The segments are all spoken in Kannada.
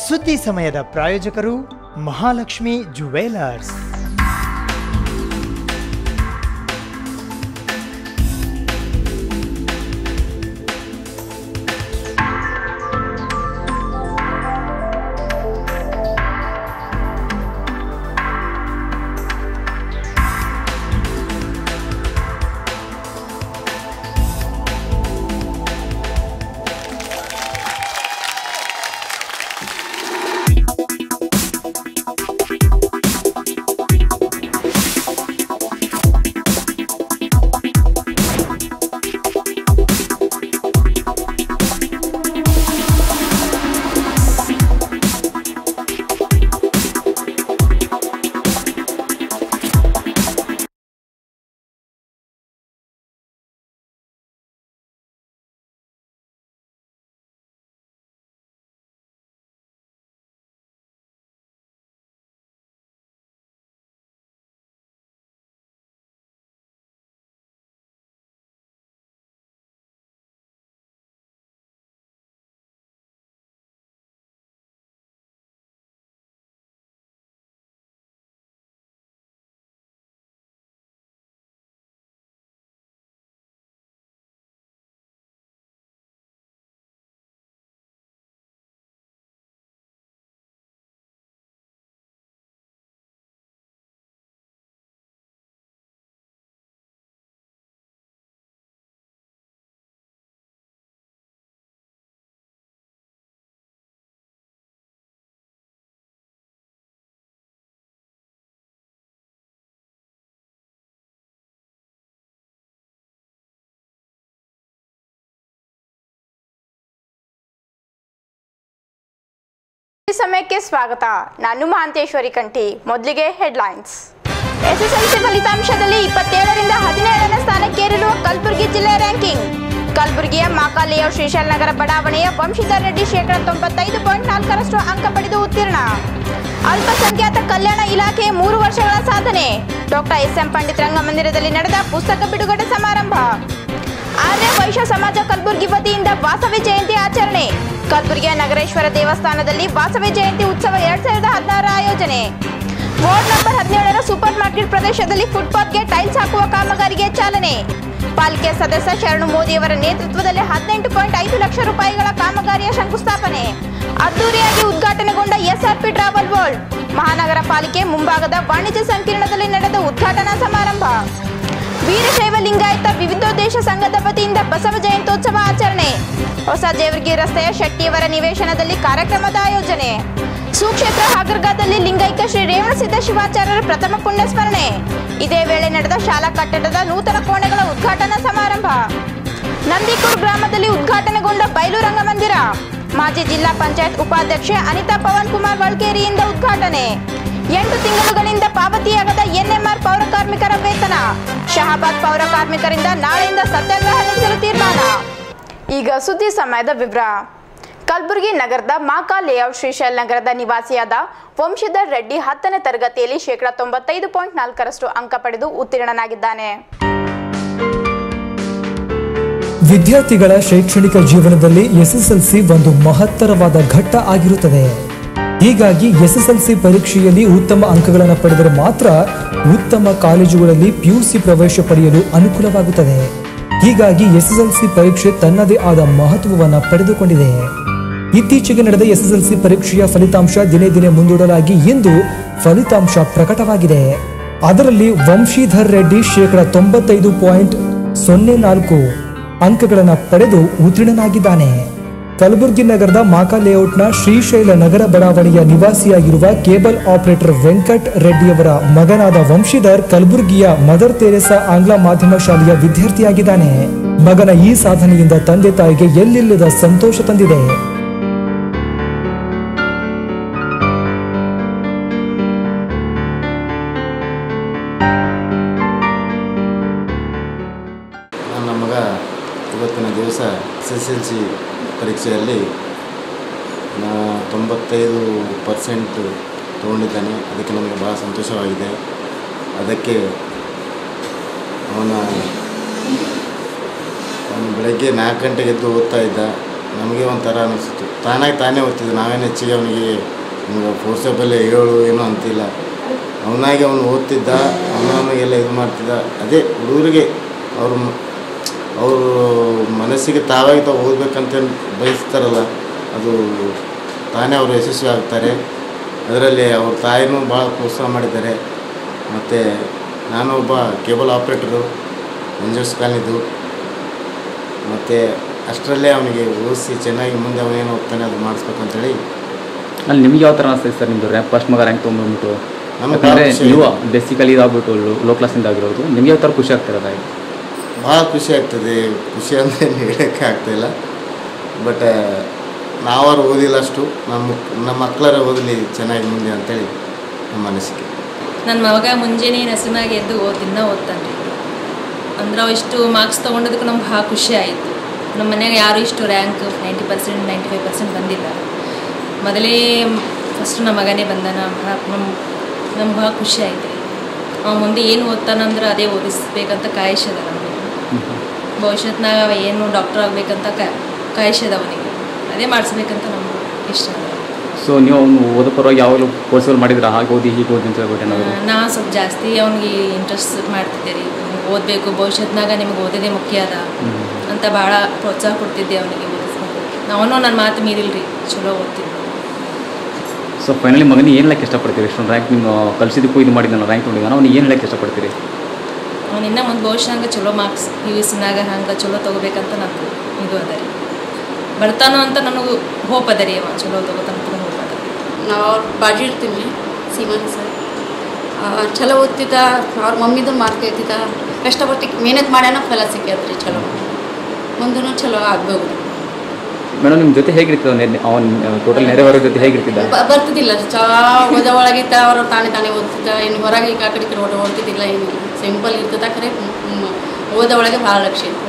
ಸುದ್ದಿ ಸಮಯದ ಪ್ರಾಯೋಜಕರು ಮಹಾಲಕ್ಷ್ಮಿ ಜುವೆಲರ್ಸ್ ಈ ಸಮಯಕ್ಕೆ ಸ್ವಾಗತ ನಾನು ಮಹಾಂತೇಶ್ವರಿ ಕಂಠಿ ಮೊದಲಿಗೆ ಹೆಡ್ಲೈನ್ಸ್ ಎಸ್ಎಸ್ಎಲ್ಸಿ ಫಲಿತಾಂಶದಲ್ಲಿ ಇಪ್ಪತ್ತೇಳರಿಂದ ಹದಿನೇಳನೇ ಸ್ಥಾನಕ್ಕೇರಿರುವ ಕಲಬುರಗಿ ಜಿಲ್ಲೆ ರ್ಯಾಂಕಿಂಗ್ ಕಲಬುರಗಿಯ ಮಾಕಾಲಿಯ ಶ್ರೀಶೈಲ ನಗರ ಬಡಾವಣೆಯ ವಂಶೀಧರ್ ರೆಡ್ಡಿ ಶೇಕಡ ತೊಂಬತ್ತೈದು ಪಾಯಿಂಟ್ ನಾಲ್ಕರಷ್ಟು ಅಂಕ ಪಡೆದು ಉತ್ತೀರ್ಣ ಅಲ್ಪಸಂಖ್ಯಾತ ಕಲ್ಯಾಣ ಇಲಾಖೆಯ ಮೂರು ವರ್ಷಗಳ ಸಾಧನೆ ಡಾಕ್ಟರ್ ಎಸ್ ಎಂ ಪಂಡಿತ್ ರಂಗಮಂದಿರದಲ್ಲಿ ನಡೆದ ಪುಸ್ತಕ ಬಿಡುಗಡೆ ಸಮಾರಂಭ ಆರ್ಯ ವೈಶ್ಯ ಸಮಾಜ ಕಲಬುರಗಿ ವತಿಯಿಂದ ವಾಸವಿ ಜಯಂತಿ ಆಚರಣೆ ಕಲಬುರಗಿಯ ನಗರೇಶ್ವರ ದೇವಸ್ಥಾನದಲ್ಲಿ ವಾಸವಿ ಜಯಂತಿ ಉತ್ಸವ ಎರಡ್ ಸಾವಿರದ ಹದಿನಾರ ಆಯೋಜನೆ ವಾರ್ಡ್ ನಂಬರ್ ಹದಿನೇಳರ ಸೂಪರ್ ಮಾರ್ಕೆಟ್ ಪ್ರದೇಶದಲ್ಲಿ ಫುಟ್ಪಾತ್ಗೆ ಟೈಲ್ಸ್ ಹಾಕುವ ಕಾಮಗಾರಿಗೆ ಚಾಲನೆ ಪಾಲಿಕೆ ಸದಸ್ಯ ಶರಣು ಮೋದಿಯವರ ನೇತೃತ್ವದಲ್ಲಿ ಹದಿನೆಂಟು ಪಾಯಿಂಟ್ ಐದು ಲಕ್ಷ ರೂಪಾಯಿಗಳ ಕಾಮಗಾರಿಯ ಶಂಕುಸ್ಥಾಪನೆ ಅದ್ದೂರಿಯಾಗಿ ಉದ್ಘಾಟನೆಗೊಂಡ ಎಸ್ಆರ್ಪಿ ಟ್ರಾವೆಲ್ ವರ್ಲ್ಡ್ ಮಹಾನಗರ ಪಾಲಿಕೆ ಮುಂಭಾಗದ ವಾಣಿಜ್ಯ ಸಂಕೀರ್ಣದಲ್ಲಿ ನಡೆದ ಉದ್ಘಾಟನಾ ಸಮಾರಂಭ ವೀರಶೈವ ಲಿಂಗಾಯತ ವಿವಿಧೋದ್ದೇಶ ಸಂಘದ ವತಿಯಿಂದ ಬಸವ ಜಯಂತ್ಯೋತ್ಸವ ಆಚರಣೆ ಹೊಸ ಜೇವರ್ಗಿ ರಸ್ತೆಯ ಶೆಟ್ಟಿಯವರ ನಿವೇಶನದಲ್ಲಿ ಕಾರ್ಯಕ್ರಮದ ಆಯೋಜನೆ ಸುಕ್ಷೇತ್ರ ಹಾಗರ್ಗಾದಲ್ಲಿ ಲಿಂಗೈಕ್ಯ ಶ್ರೀ ರೇವಣಸಿದ್ಧ ಶಿವಾಚಾರ್ಯರ ಪ್ರಥಮ ಪುಣ್ಯ ಸ್ಮರಣೆ ಇದೇ ವೇಳೆ ನಡೆದ ಶಾಲಾ ಕಟ್ಟಡದ ನೂತನ ಕೋಣೆಗಳ ಉದ್ಘಾಟನಾ ಸಮಾರಂಭ ನಂದಿಕೂರು ಗ್ರಾಮದಲ್ಲಿ ಉದ್ಘಾಟನೆಗೊಂಡ ಬಯಲು ರಂಗಮಂದಿರ ಮಾಜಿ ಜಿಲ್ಲಾ ಪಂಚಾಯತ್ ಉಪಾಧ್ಯಕ್ಷೆ ಅನಿತಾ ಪವನ್ ಕುಮಾರ್ ವಳ್ಕೇರಿಯಿಂದ ಉದ್ಘಾಟನೆ ಎಂಟು ತಿಂಗಳುಗಳಿಂದ ಪಾವತಿಯಾಗದ ಎನ್ಎಂಆರ್ ಪೌರ ಕಾರ್ಮಿಕರ ವೇತನ ಶಹಾಬಾದ್ ಪೌರ ಕಾರ್ಮಿಕರಿಂದ ನಾಳೆಯಿಂದ ಸತ್ಯಾಗ್ರಹ ನಡೆಸಲು ತೀರ್ಮಾನ ಈಗ ಸುದ್ದಿ ಸಮಯದ ವಿವರ ಕಲಬುರಗಿ ನಗರದ ಮಾಕಾ ಲೇಔಟ್ ಶ್ರೀಶೈಲ್ ನಗರದ ನಿವಾಸಿಯಾದ ವಂಶಧರ್ ರೆಡ್ಡಿ ಹತ್ತನೇ ತರಗತಿಯಲ್ಲಿ ಶೇಕಡ ತೊಂಬತ್ತೈದು ಪಾಯಿಂಟ್ ನಾಲ್ಕರಷ್ಟು ಅಂಕ ಪಡೆದು ಉತ್ತೀರ್ಣನಾಗಿದ್ದಾನೆ ವಿದ್ಯಾರ್ಥಿಗಳ ಶೈಕ್ಷಣಿಕ ಜೀವನದಲ್ಲಿ ಎಸ್ಎಸ್ಎಲ್ಸಿ ಒಂದು ಮಹತ್ತರವಾದ ಘಟ್ಟ ಆಗಿರುತ್ತದೆ ಹೀಗಾಗಿ ಎಸ್ಎಸ್ಎಲ್ಸಿ ಪರೀಕ್ಷೆಯಲ್ಲಿ ಉತ್ತಮ ಅಂಕಗಳನ್ನು ಪಡೆದರೆ ಮಾತ್ರ ಉತ್ತಮ ಕಾಲೇಜುಗಳಲ್ಲಿ ಪಿಯುಸಿ ಪ್ರವೇಶ ಪಡೆಯಲು ಅನುಕೂಲವಾಗುತ್ತದೆ ಹೀಗಾಗಿ ಎಸ್ಎಸ್ಎಲ್ಸಿ ಪರೀಕ್ಷೆ ತನ್ನದೇ ಆದ ಮಹತ್ವವನ್ನು ಪಡೆದುಕೊಂಡಿದೆ ಇತ್ತೀಚೆಗೆ ನಡೆದ ಎಸ್ಎಸ್ಎಲ್ಸಿ ಪರೀಕ್ಷೆಯ ಫಲಿತಾಂಶ ದಿನೇ ದಿನೇ ಮುಂದೂಡಲಾಗಿ ಇಂದು ಫಲಿತಾಂಶ ಪ್ರಕಟವಾಗಿದೆ ಅದರಲ್ಲಿ ವಂಶೀಧರ್ ರೆಡ್ಡಿ ಶೇಕಡ ತೊಂಬತ್ತೈದು ಪಾಯಿಂಟ್ ಸೊನ್ನೆ ನಾಲ್ಕು ಅಂಕಗಳನ್ನು ಪಡೆದು ಉತ್ತೀರ್ಣನಾಗಿದ್ದಾನೆ ಕಲಬುರಗಿ ನಗರದ ಮಾಕಾ ಲೇಔಟ್ನ ಶ್ರೀಶೈಲ ನಗರ ಬಡಾವಣೆಯ ನಿವಾಸಿಯಾಗಿರುವ ಕೇಬಲ್ ಆಪರೇಟರ್ ವೆಂಕಟ್ ರೆಡ್ಡಿಯವರ ಮಗನಾದ ವಂಶೀಧರ್ ಕಲಬುರಗಿಯ ಮದರ್ ತೆರೇಸಾ ಆಂಗ್ಲ ಮಾಧ್ಯಮ ಶಾಲೆಯ ವಿದ್ಯಾರ್ಥಿಯಾಗಿದ್ದಾನೆ ಮಗನ ಈ ಸಾಧನೆಯಿಂದ ತಂದೆ ತಾಯಿಗೆ ಎಲ್ಲಿಲ್ಲದ ಸಂತೋಷ ತಂದಿದೆ ನನ್ನ ಮಗ ಇವತ್ತಿನ ದಿವಸ ಎಸ್ ಎಸ್ ಎಲ್ ಸಿ ಪರೀಕ್ಷೆಯಲ್ಲಿ ನಾ ತೊಂಬತ್ತೈದು ಪರ್ಸೆಂಟ್ ತೊಗೊಂಡಿದ್ದಾನೆ ಅದಕ್ಕೆ ನನಗೆ ಭಾಳ ಸಂತೋಷವಾಗಿದೆ ಅದಕ್ಕೆ ಅವನ ಅವನು ಬೆಳಗ್ಗೆ ನಾಲ್ಕು ಗಂಟೆಗೆ ಎದ್ದು ಓದ್ತಾ ಇದ್ದ ನಮಗೆ ಒಂಥರ ಅನಿಸ್ತು ತಾನಾಗಿ ತಾನೇ ಓದ್ತಿದ್ದ ನಾವೇನು ಹೆಚ್ಚಿಗೆ ಅವನಿಗೆ ನಿಮ್ಗೆ ಫೋರ್ಸಬಲ್ ಹೇಳು ಏನೂ ಅಂತಿಲ್ಲ ಅವನಾಗಿ ಅವನು ಓದ್ತಿದ್ದ ಅವನವನಿಗೆಲ್ಲ ಇದು ಮಾಡ್ತಿದ್ದ ಅದೇ ಹುಡುಗರಿಗೆ ಅವ್ರ ಮ- ಅವರು ಮನಸ್ಸಿಗೆ ತಾವಾಗಿ ತಾವು ಓದಬೇಕಂತ ಬಯಸ್ತಾರಲ್ಲ ಅದು ತಾನೇ ಅವರು ಯಶಸ್ವಿ ಆಗ್ತಾರೆ ಅದರಲ್ಲಿ ಅವ್ರ ತಾಯಿನೂ ಭಾಳ ಪ್ರೋತ್ಸಾಹ ಮಾಡಿದ್ದಾರೆ ಮತ್ತು ನಾನು ಒಬ್ಬ ಕೇಬಲ್ ಆಪ್ರೇಟರು ಮಂಜೂಸ್ ಕಾಲಿದ್ದು ಮತ್ತು ಅಷ್ಟರಲ್ಲೇ ಅವನಿಗೆ ಓದಿಸಿ ಚೆನ್ನಾಗಿ ಮುಂದೆ ಅವನೇನು ಹೋಗ್ತಾನೆ ಅದು ಮಾಡಿಸ್ಬೇಕಂತೇಳಿ ಅಲ್ಲಿ ನಿಮ್ಗೆ ಯಾವ ಥರ ಅನಿಸ್ತೈತೆ ಸರ್ ನಿಮ್ಮದು ರ್ಯಾಂಕ್ ಫಸ್ಟ್ ಮಗ ರ್ಯಾಂಕ್ ತೊಗೊಂಡ್ಬಿಟ್ಟು ನಮ್ಗೆ ಯಾಕಂದರೆ ಭಾಳ ಖುಷಿ ನೀವು ಆಗಿದೆ. ಬೇಸಿಕಲಿ ಇದಾಗ್ಬಿಟ್ಟು ಲೋ ಕ್ಲಾಸಿಂದ ಆಗಿರೋದು ನಿಮ್ಗೆ ಯಾವ ಥರ ಖುಷಿ ಆಗ್ತಿರೋದ ಭಾಳ ಖುಷಿ ಆಗ್ತದೆ ಖುಷಿ ಅಂದರೆ ಹೇಳೋಕ್ಕೆ ಆಗ್ತಾಯಿಲ್ಲ ಬಟ್ ನಾವಾರು ಓದಿಲ್ಲ ಅಷ್ಟು ನಮ್ಮ ನಮ್ಮ ಮಕ್ಕಳರ ಓದಲಿ ಚೆನ್ನಾಗಿ ಮುಂದೆ ಅಂತೇಳಿ ನಮ್ಮ ಅನಿಸಿಕೆ ನನ್ನ ಮಗ ಮುಂಜಾನೆ ನಸುನಾಗೆ ಎದ್ದು ಓದ್ ದಿನ ಓದ್ತಾನೆ ರೀ ಅಂದ್ರೆ ಅವ ಇಷ್ಟು ಮಾರ್ಕ್ಸ್ ತೊಗೊಂಡದಕ್ಕೆ ನಮ್ಗೆ ಭಾಳ ಖುಷಿ ಆಯಿತು ನಮ್ಮ ಮನ್ಯಾಗ ಯಾರು ಇಷ್ಟು rank ninety percent ninety five percent ಬಂದಿಲ್ಲ ಮೊದಲೇ ಫಸ್ಟ್ ನಮ್ಮ ಮಗನೇ ಬಂದಾನ ಭಾಳ ನಮ್ಮ ನಮ್ಗೆ ಭಾಳ ಖುಷಿ ಆಯ್ತು ರೀ ಅವ ಮುಂದೆ ಏನು ಓದ್ತಾನಂದ್ರೆ ಅದೇ ಓದಿಸ್ಬೇಕಂತ ಕಾಯಿಸದ ನಮಗೆ ಭವಿಷ್ಯತ್ನಾಗ ಅವ ಏನು ಡಾಕ್ಟರ್ ಆಗಬೇಕಂತ ಕಾಯಿಸದ ಅವನಿಗೆ ಅದೇ ಮಾಡಿಸ್ಬೇಕಂತ ನಮ್ಗೆ ಇಷ್ಟ ಅದ ಸೊ ನೀವು ಅವನು ಓದೋ ಪರವಾಗಿ ಯಾವಾಗಲೂ ಕೋರ್ಸ್ಗಳು ಮಾಡಿದ್ರೆ ಹಾಗೆ ಓದಿ ಹೀಗೆ ಓದಿ ಅಂತ ಹೇಳ್ಬಿಟ್ಟು ಏನಾದ್ರು ನಾ ಸ್ವಲ್ಪ ಜಾಸ್ತಿ ಅವನಿಗೆ ಇಂಟ್ರೆಸ್ಟ್ ಮಾಡ್ತಿದ್ದೆ ರೀ ಓದಬೇಕು ಭವಿಷ್ಯತ್ನಾಗ ನಿಮ್ಗೆ ಓದೋದೇ ಮುಖ್ಯ ಅದ ಅಂತ ಭಾಳ ಪ್ರೋತ್ಸಾಹ ಕೊಡ್ತಿದ್ದೆ ಅವನಿಗೆ ಓದಿಸ್ಕೊಂಡು ಅವನು ನನ್ನ ಮಾತು ಮೀರಿಲ್ರಿ ಚಲೋ ಓದ್ತಿದ್ದೆ ಸೊ ಫೈನಲಿ ಮಗನಿಗೆ ಏನು ಹೇಳಕ್ಕೆ ಇಷ್ಟಪಡ್ತೀರಿ ಇಷ್ಟೊಂದು ರ್ಯಾಂಕ್ ನೀವು ಕಲಿಸಿದಕ್ಕೂ ಇದು ಮಾಡಿದ್ದಾನೆ ರ್ಯಾಂಕ್ ತೊಗೊಂಡಿದ್ದಾನೆ ಅವ್ನಿಗೆ ಏನು ಹೇಳಕ್ಕೆ ಇಷ್ಟಪಡ್ತೀರಿ ಅವನು ಇನ್ನೂ ಮುಂದೆ ಭವಿಷ್ಯ ಹಂಗೆ ಚಲೋ ಮಾರ್ಕ್ಸ್ ಯು ಎಸ್ ನಾಗ ಹಂಗೆ ಚಲೋ ತೊಗೋಬೇಕಂತ ನಂದು ಇದು ಅದ ರೀ ಬರ್ತಾನೋ ಅಂತ ನನಗೆ ಹೋಪ್ ಅದ ರೀ ಅವ ಚಲೋ ತೊಗೋತಾನ ಹೋಪ್ ಅದ ನಾವು ಅವ್ರ ಬಾಜು ಇರ್ತೀನಿ ಸೀಮನ್ ಸರ್ ಆ, ಚಲೋ ಓದ್ತಿದ್ದ ಅವ್ರ ಮಮ್ಮಿದು ಮಾರ್ಕ್ ಐತಿದ್ದ ಕಷ್ಟಪಟ್ಟು ಮೇಹನತ್ ಮಾಡ್ಯಾನ ಫಲ ಸಿಕ್ಕೈತ್ರಿ ಚಲೋ ಮುಂದೂ ಚಲೋ ಆಗ್ಬೋದು ಮೇಡಮ್ ನಿಮ್ಮ ಜೊತೆ ಹೇಗಿರ್ತಿದ್ದ ಅವನು ಟೋಟಲ್ ನೆರೆಹೊರ ಜೊತೆ ಹೇಗಿರ್ತಿದ್ದ ಬ- ಬರ್ತಿದ್ದಿಲ್ಲ ಚಾ ಓದ ಒಳಗಿದ್ದ ಅವರು ತಾನೇ ತಾನೇ ಓದ್ತಿದ್ದ ಇನ್ನು ಹೊರಗೆ ಈ ಕಡೆ ಈ ಕಡೆ ಓಡ ಓಡ್ತಿದ್ದಿಲ್ಲ ಏನಿಲ್ಲ ಸಿಂಪಲ್ ಇರ್ತದ ಖರೆ ಹ್ಮ್, ಓದ ಒಳಗೆ ಭಾಳ ಲಕ್ಷ್ಯ ಇತ್ತು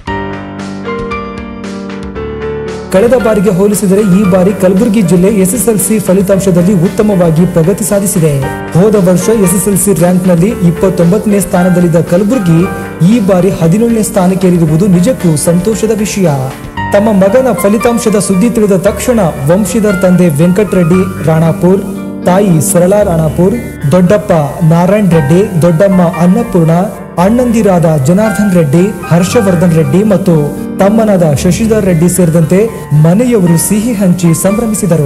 ಕಳೆದ ಬಾರಿಗೆ ಹೋಲಿಸಿದರೆ ಈ ಬಾರಿ ಕಲಬುರಗಿ ಜಿಲ್ಲೆ ಎಸ್ಎಸ್ಎಲ್ಸಿ ಫಲಿತಾಂಶದಲ್ಲಿ ಉತ್ತಮವಾಗಿ ಪ್ರಗತಿ ಸಾಧಿಸಿದೆ ಹೋದ ವರ್ಷ ಎಸ್ಎಸ್ಎಲ್ಸಿ ರ್ಯಾಂಕ್ನಲ್ಲಿ ಇಪ್ಪತ್ತೊಂಬತ್ತನೇ ಸ್ಥಾನದಲ್ಲಿದ್ದ ಕಲಬುರಗಿ ಈ ಬಾರಿ ಹದಿನೇಳನೇ ಸ್ಥಾನಕ್ಕೇರಿರುವುದು ನಿಜಕ್ಕೂ ಸಂತೋಷದ ವಿಷಯ ತಮ್ಮ ಮಗನ ಫಲಿತಾಂಶದ ಸುದ್ದಿ ತಿಳಿದ ತಕ್ಷಣ ವಂಶೀಧರ್ ತಂದೆ ವೆಂಕಟರೆಡ್ಡಿ ರಾಣಾಪುರ್ ತಾಯಿ ಸರಳಾ ರಾಣಾಪುರ್ ದೊಡ್ಡಪ್ಪ ನಾರಾಯಣ್ ರೆಡ್ಡಿ ದೊಡ್ಡಮ್ಮ ಅನ್ನಪೂರ್ಣ ಅಣ್ಣಂದಿರಾದ ಜನಾರ್ದನ್ ರೆಡ್ಡಿ ಹರ್ಷವರ್ಧನ್ ರೆಡ್ಡಿ ಮತ್ತು ತಮ್ಮನಾದ ಶಶಿಧರ್ ರೆಡ್ಡಿ ಸೇರಿದಂತೆ ಮನೆಯವರು ಸಿಹಿ ಹಂಚಿ ಸಂಭ್ರಮಿಸಿದರು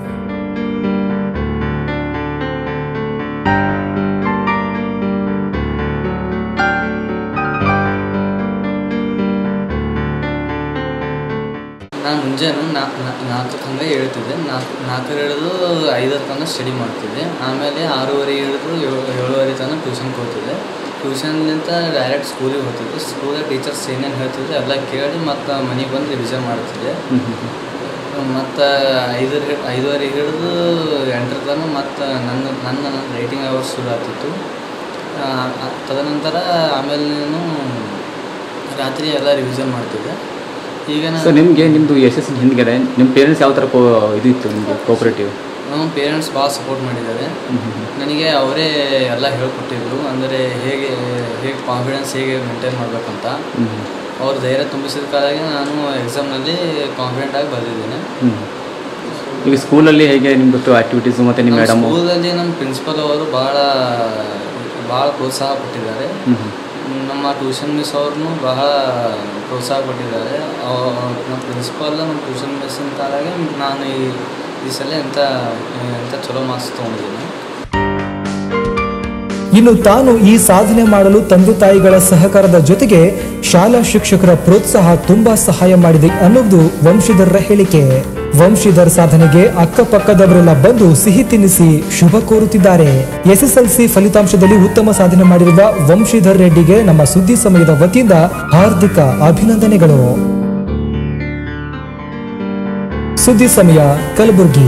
ನಾನು ಮುಂಜಾನೆ ನಾಲ್ಕು ನಾಲ್ಕಕ್ಕೆ ಹಂಗೆ ಹೇಳ್ತಿದ್ದೆ ನಾಲ್ಕು ನಾಲ್ಕರ ಹಿಡಿದು ಐದರ ತನಕ ಸ್ಟಡಿ ಮಾಡ್ತಿದ್ದೆ ಆಮೇಲೆ ಆರೂವರೆ ಹಿಡಿದು ಏಳು ಏಳುವರೆ ತನಕ ಟ್ಯೂಷನ್ಗೆ ಹೋಗ್ತಿದ್ದೆ ಟ್ಯೂಷನ್ಲಿಂತ ಡೈರೆಕ್ಟ್ ಸ್ಕೂಲಿಗೆ ಹೋಗ್ತಿದ್ದೆ ಸ್ಕೂಲಾಗ ಟೀಚರ್ಸ್ ಏನೇನು ಹೇಳ್ತಿದ್ದೆ ಎಲ್ಲ ಕೇಳಿ ಮತ್ತು ಮನೆಗೆ ಬಂದು ರಿವಿಷನ್ ಮಾಡ್ತಿದ್ದೆ ಮತ್ತು ಐದರ ಐದುವರೆ ಹಿಡಿದು ಎಂಟರ ತನಕ ಮತ್ತು ನನ್ನ ನನ್ನ ರೈಟಿಂಗ್ ಅವರ್ಸ್ ಶುರು ಆಗ್ತಿತ್ತು ಆ, ಆ, ತದನಂತರ ಆಮೇಲೆ ನಾನು ರಾತ್ರಿ ಎಲ್ಲ ರಿವಿಷನ್ ಮಾಡ್ತಿದ್ದೆ ಈಗ ಸೊ ನಾನು ನಿಮಗೆ ನಿಮ್ಮದು ಎಸ್ ಎಸ್ ಹಿಂದ್ಗಡೆ ನಿಮ್ಮ ಪೇರೆಂಟ್ಸ್ ಯಾವ ಥರ ಕೋ ಇದು ಇತ್ತು ನಿಮಗೆ ಕೋಪರೇಟಿವ್ ನಮ್ಮ ಪೇರೆಂಟ್ಸ್ ಭಾಳ ಸಪೋರ್ಟ್ ಮಾಡಿದ್ದಾರೆ ನನಗೆ ಅವರೇ ಎಲ್ಲ ಹೇಳ್ಕೊಟ್ಟಿದ್ರು ಅಂದರೆ ಹೇಗೆ ಹೇಗೆ ಕಾನ್ಫಿಡೆನ್ಸ್ ಹೇಗೆ ಮೇಂಟೈನ್ ಮಾಡಬೇಕಂತ ಅವ್ರು ಧೈರ್ಯ ತುಂಬಿಸಿದ ಕಾಲಾಗಿ ನಾನು ಎಕ್ಸಾಮ್ನಲ್ಲಿ ಕಾನ್ಫಿಡೆಂಟ್ ಆಗಿ ಬರೆದಿದ್ದೇನೆ ಈಗ ಸ್ಕೂಲಲ್ಲಿ ಹೇಗೆ ನಿಮ್ಮದು ಆ್ಯಕ್ಟಿವಿಟೀಸು ಮತ್ತು ನಿಮ್ಮ ನಮ್ಮ ಮೇಡಮು ಸ್ಕೂಲಲ್ಲಿ ನಮ್ಮ ಪ್ರಿನ್ಸಿಪಲ್ ಅವರು ಭಾಳ ಭಾಳ ಪ್ರೋತ್ಸಾಹ ಕೊಟ್ಟಿದ್ದಾರೆ ನಮ್ಮ ಟ್ಯೂಷನ್ ಮಿಸ್ ಅವ್ರನ್ನೂ ಬಹಳ ಪ್ರೋತ್ಸಾಹ ಕೊಟ್ಟಿದ್ದಾರೆ ಅವ- ನಮ್ಮ ಪ್ರಿನ್ಸಿಪಾಲ್ ನಮ್ಮ ಟ್ಯೂಷನ್ ಮಿಸ್ಸಿನ ಕಾಲಾಗೆ ನಾನು ಈ ಈ ಸಲ ಎಂಥ ಎಂಥ ಚಲೋ ಮಾರ್ಕ್ಸ್ ತೊಗೊಂಡಿದ್ದೀನಿ ಇನ್ನು ತಾನು ಈ ಸಾಧನೆ ಮಾಡಲು ತಂದೆ ತಾಯಿಗಳ ಸಹಕಾರದ ಜೊತೆಗೆ ಶಾಲಾ ಶಿಕ್ಷಕರ ಪ್ರೋತ್ಸಾಹ ತುಂಬಾ ಸಹಾಯ ಮಾಡಿದೆ ಅನ್ನುವುದು ವಂಶೀಧರ್ರ ಹೇಳಿಕೆ ವಂಶೀಧರ್ ಸಾಧನೆಗೆ ಅಕ್ಕಪಕ್ಕದವರೆಲ್ಲ ಬಂದು ಸಿಹಿ ತಿನ್ನಿಸಿ ಶುಭ ಕೋರುತ್ತಿದ್ದಾರೆ ಎಸ್ಎಸ್ಎಲ್ಸಿ ಫಲಿತಾಂಶದಲ್ಲಿ ಉತ್ತಮ ಸಾಧನೆ ಮಾಡಿರುವ ವಂಶೀಧರ್ ರೆಡ್ಡಿಗೆ ನಮ್ಮ ಸುದ್ದಿ ಸಮಯದ ವತಿಯಿಂದ ಹಾರ್ದಿಕ ಅಭಿನಂದನೆಗಳು ಸುದ್ದಿ ಸಮಯ ಕಲಬುರಗಿ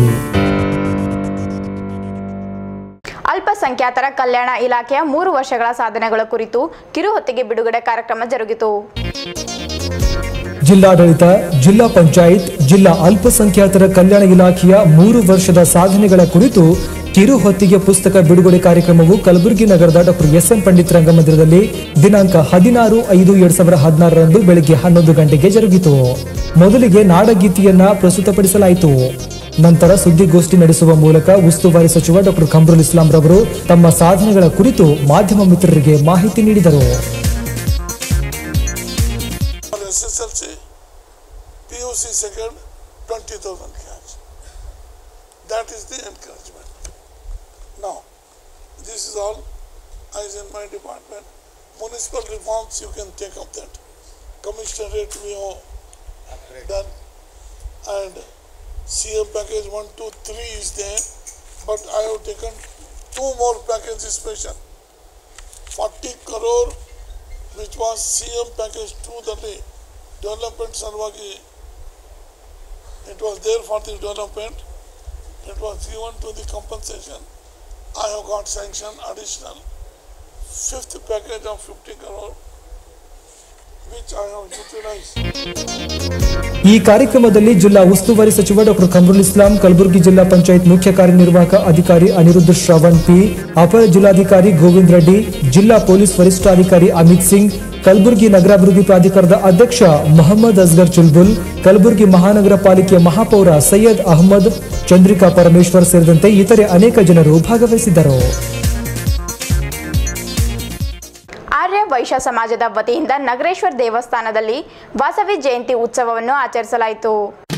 ಅಲ್ಪಸಂಖ್ಯಾತರ ಕಲ್ಯಾಣ ಇಲಾಖೆಯ ಮೂರು ವರ್ಷಗಳ ಸಾಧನೆಗಳ ಕುರಿತು ಕಿರುಹೊತ್ತಿಗೆ ಬಿಡುಗಡೆ ಕಾರ್ಯಕ್ರಮ ಜರುಗಿತು ಜಿಲ್ಲಾಡಳಿತ ಜಿಲ್ಲಾ ಪಂಚಾಯತ್ ಜಿಲ್ಲಾ ಅಲ್ಪಸಂಖ್ಯಾತರ ಕಲ್ಯಾಣ ಇಲಾಖೆಯ ಮೂರು ವರ್ಷದ ಸಾಧನೆಗಳ ಕುರಿತು ಕಿರು ಹೊತ್ತಿಗೆ ಪುಸ್ತಕ ಬಿಡುಗಡೆ ಕಾರ್ಯಕ್ರಮವು ಕಲಬುರಗಿ ನಗರದ ಡಾಕ್ಟರ್ ಎಸ್ ಎಂ ಪಂಡಿತ್ ರಂಗಮಂದಿರದಲ್ಲಿ ದಿನಾಂಕ ಹದಿನಾರು ಐದು ಎರಡ್ ಸಾವಿರದ ಹದಿನಾರರಂದು ಬೆಳಗ್ಗೆ ಹನ್ನೊಂದು ಗಂಟೆಗೆ ಜರುಗಿತು ಮೊದಲಿಗೆ ನಾಡಗೀತೆಯನ್ನ ಪ್ರಸ್ತುತಪಡಿಸಲಾಯಿತು ನಂತರ ಸುದ್ದಿಗೋಷ್ಠಿ ನಡೆಸುವ ಮೂಲಕ ಉಸ್ತುವಾರಿ ಸಚಿವ ಡಾಕ್ಟರ್ ಖಮ್ರುಲ್ ಇಸ್ಲಾಂ ರವರು ತಮ್ಮ ಸಾಧನೆಗಳ ಕುರಿತು ಮಾಧ್ಯಮ ಮಿತ್ರರಿಗೆ ಮಾಹಿತಿ ನೀಡಿದರು SSLC, PUC second, 20,000 cash. That is the encouragement. Now, this is all as in my department. Municipal reforms, you can take up that. Commissionerate we have done. And CM package 1, 2, 3 is there. But I have taken two more packages special. 40 crore which was CM package 2 ದಲ್ಲಿ ಡೆವಲಪ್ಮೆಂಟ್ ಸಲುವಾಗಿ it was there for the development it was given to the compensation I have got sanction additional fifth package of 50 crore which I have utilized ಈ ಕಾರ್ಯಕ್ರಮದಲ್ಲಿ ಜಿಲ್ಲಾ ಉಸ್ತುವಾರಿ ಸಚಿವ ಡಾಕ್ಟರ್ ಕಮರುಲ್ ಇಸ್ಲಾಂ ಕಲಬುರಗಿ ಜಿಲ್ಲಾ ಪಂಚಾಯತ್ ಮುಖ್ಯ ಕಾರ್ಯನಿರ್ವಾಹಕ ಅಧಿಕಾರಿ ಅನಿರುದ್ಧ ಶ್ರವಣ್ ಪಿ ಅಪರ ಜಿಲ್ಲಾಧಿಕಾರಿ ಗೋವಿಂದ್ ರೆಡ್ಡಿ ಜಿಲ್ಲಾ ಪೊಲೀಸ್ ವರಿಷ್ಠಾಧಿಕಾರಿ ಅಮಿತ್ ಸಿಂಗ್ ಕಲಬುರಗಿ ನಗರಾಭಿವೃದ್ಧಿ ಪ್ರಾಧಿಕಾರದ ಅಧ್ಯಕ್ಷ ಮೊಹಮ್ಮದ್ ಅಸ್ಗರ್ ಚುಲ್ಬುಲ್ ಕಲಬುರಗಿ ಮಹಾನಗರ ಪಾಲಿಕೆಯ ಮಹಾಪೌರ ಸೈಯದ್ ಅಹಮದ್ ಚಂದ್ರಿಕಾ ಪರಮೇಶ್ವರ್ ಸೇರಿದಂತೆ ಇತರೆ ಅನೇಕ ಜನರು ಭಾಗವಹಿಸಿದ್ದರು ಆರ್ಯ ವೈಶ್ಯ ಸಮಾಜದ ವತಿಯಿಂದ ನಗರೇಶ್ವರ ದೇವಸ್ಥಾನದಲ್ಲಿ ವಾಸವಿ ಜಯಂತಿ ಉತ್ಸವವನ್ನು ಆಚರಿಸಲಾಯಿತು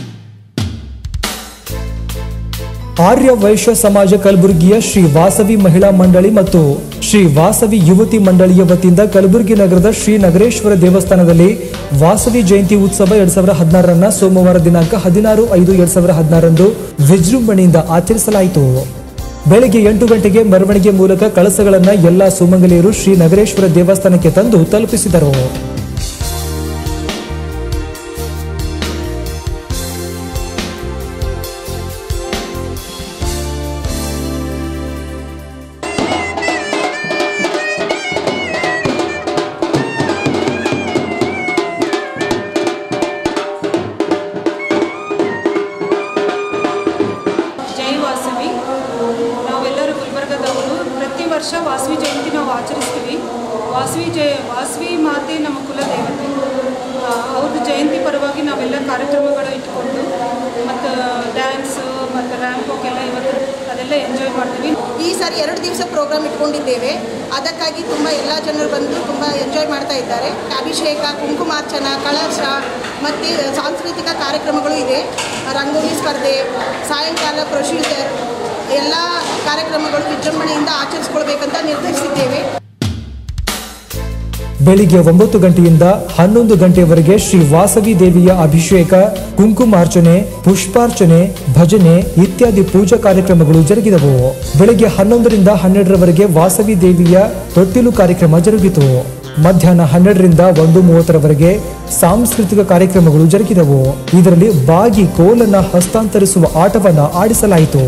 ಆರ್ಯ ವೈಶ್ಯ ಸಮಾಜ ಕಲಬುರಗಿಯ ಶ್ರೀ ವಾಸವಿ ಮಹಿಳಾ ಮಂಡಳಿ ಮತ್ತು ಶ್ರೀ ವಾಸವಿ ಯುವತಿ ಮಂಡಳಿಯ ವತಿಯಿಂದ ಕಲಬುರಗಿ ನಗರದ ಶ್ರೀ ನಗರೇಶ್ವರ ದೇವಸ್ಥಾನದಲ್ಲಿ ವಾಸವಿ ಜಯಂತಿ ಉತ್ಸವ ಎರಡ್ ಸಾವಿರದ ಹದಿನಾರರನ್ನ ಸೋಮವಾರ ದಿನಾಂಕ ಹದಿನಾರು ಐದು ಎರಡ್ ಸಾವಿರದ ಹದಿನಾರರಂದು ವಿಜೃಂಭಣೆಯಿಂದ ಆಚರಿಸಲಾಯಿತು ಬೆಳಗ್ಗೆ ಎಂಟು ಗಂಟೆಗೆ ಮೆರವಣಿಗೆ ಮೂಲಕ ಕಳಸಗಳನ್ನ ಎಲ್ಲಾ ಸುಮಂಗಲಿಯರು ಶ್ರೀ ನಗರೇಶ್ವರ ದೇವಸ್ಥಾನಕ್ಕೆ ತಂದು ತಲುಪಿಸಿದರು ಜೈ ವಾಸವಿ ನಾವೆಲ್ಲರೂ ಗುಲ್ಬರ್ಗದವರು ಪ್ರತಿ ವರ್ಷ ವಾಸವಿ ಜಯಂತಿ ನಾವು ಆಚರಿಸ್ತೀವಿ ವಾಸವಿ ಜಯ ವಾಸವಿ ಮಾತೆ ನಮ್ಮ ಕುಲ ದೇವತೆ ಆ, ಅವ್ರದ್ದು ಜಯಂತಿ ಪರವಾಗಿ ನಾವೆಲ್ಲ ಕಾರ್ಯಕ್ರಮಗಳು ಇಟ್ಕೊಂಡು ಮತ್ತು ಡ್ಯಾನ್ಸು ಮತ್ತು ರ್ಯಾಂಪ್ ವಾಕೆಲ್ಲ ಇವತ್ತು ಅದೆಲ್ಲ ಎಂಜಾಯ್ ಮಾಡ್ತೀವಿ ಈ ಸಾರಿ ಎರಡು ದಿವಸ ಪ್ರೋಗ್ರಾಮ್ ಇಟ್ಕೊಂಡಿದ್ದೇವೆ ಅದಕ್ಕಾಗಿ ತುಂಬ ಎಲ್ಲ ಜನರು ಬಂದು ತುಂಬ ಎಂಜಾಯ್ ಮಾಡ್ತಾ ಇದ್ದಾರೆ ಅಭಿಷೇಕ ಕುಂಕುಮಾರ್ಚನ ಕಳಶ ಮತ್ತು ಸಾಂಸ್ಕೃತಿಕ ಕಾರ್ಯಕ್ರಮಗಳು ಇದೆ ರಂಗೋಲಿ ಸ್ಪರ್ಧೆ ಸಾಯಂಕಾಲ ಪ್ರೊಸೀಜರ್ ಎಲ್ಲ ಕಾರ್ಯಕ್ರಮಗಳು ವಿಜೃಂಭಣೆಯಿಂದ ಆಚರಿಸ್ಕೊಳ್ಬೇಕಂತ ನಿರ್ಧರಿಸಿದ್ದೇವೆ ಬೆಳಿಗ್ಗೆ ಒಂಬತ್ತು ಗಂಟೆಯಿಂದ ಹನ್ನೊಂದು ಗಂಟೆಯವರೆಗೆ ಶ್ರೀ ವಾಸವಿ ದೇವಿಯ ಅಭಿಷೇಕ ಕುಂಕುಮಾರ್ಚನೆ ಪುಷ್ಪಾರ್ಚನೆ ಭಜನೆ ಇತ್ಯಾದಿ ಪೂಜಾ ಕಾರ್ಯಕ್ರಮಗಳು ಜರುಗಿದವು ಬೆಳಗ್ಗೆ ಹನ್ನೊಂದರಿಂದ ಹನ್ನೆರಡರವರೆಗೆ ವಾಸವಿ ದೇವಿಯ ತೊಟ್ಟಿಲು ಕಾರ್ಯಕ್ರಮ ಜರುಗಿತು ಮಧ್ಯಾಹ್ನ ಹನ್ನೆರಡರಿಂದ ಒಂದು ಮೂವತ್ತರವರೆಗೆ ಸಾಂಸ್ಕೃತಿಕ ಕಾರ್ಯಕ್ರಮಗಳು ಜರುಗಿದವು ಇದರಲ್ಲಿ ಬಾಗಿ ಕೋಲನ್ನ ಹಸ್ತಾಂತರಿಸುವ ಆಟವನ್ನ ಆಡಿಸಲಾಯಿತು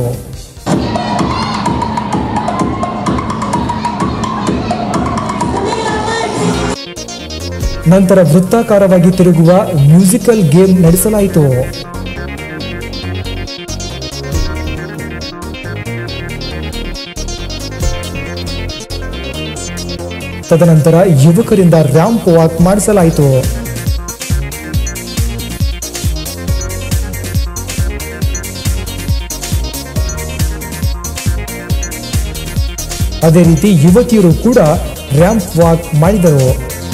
ನಂತರ ವೃತ್ತಾಕಾರವಾಗಿ ತಿರುಗುವ ಮ್ಯೂಸಿಕಲ್ ಗೇಮ್ ನಡೆಸಲಾಯಿತು ತದನಂತರ ಯುವಕರಿಂದ ರ್ಯಾಂಪ್ ವಾಕ್ ಮಾಡಿಸಲಾಯಿತು ಅದೇ ರೀತಿ ಯುವತಿಯರು ಕೂಡ ರ್ಯಾಂಪ್ ವಾಕ್ ಮಾಡಿದರು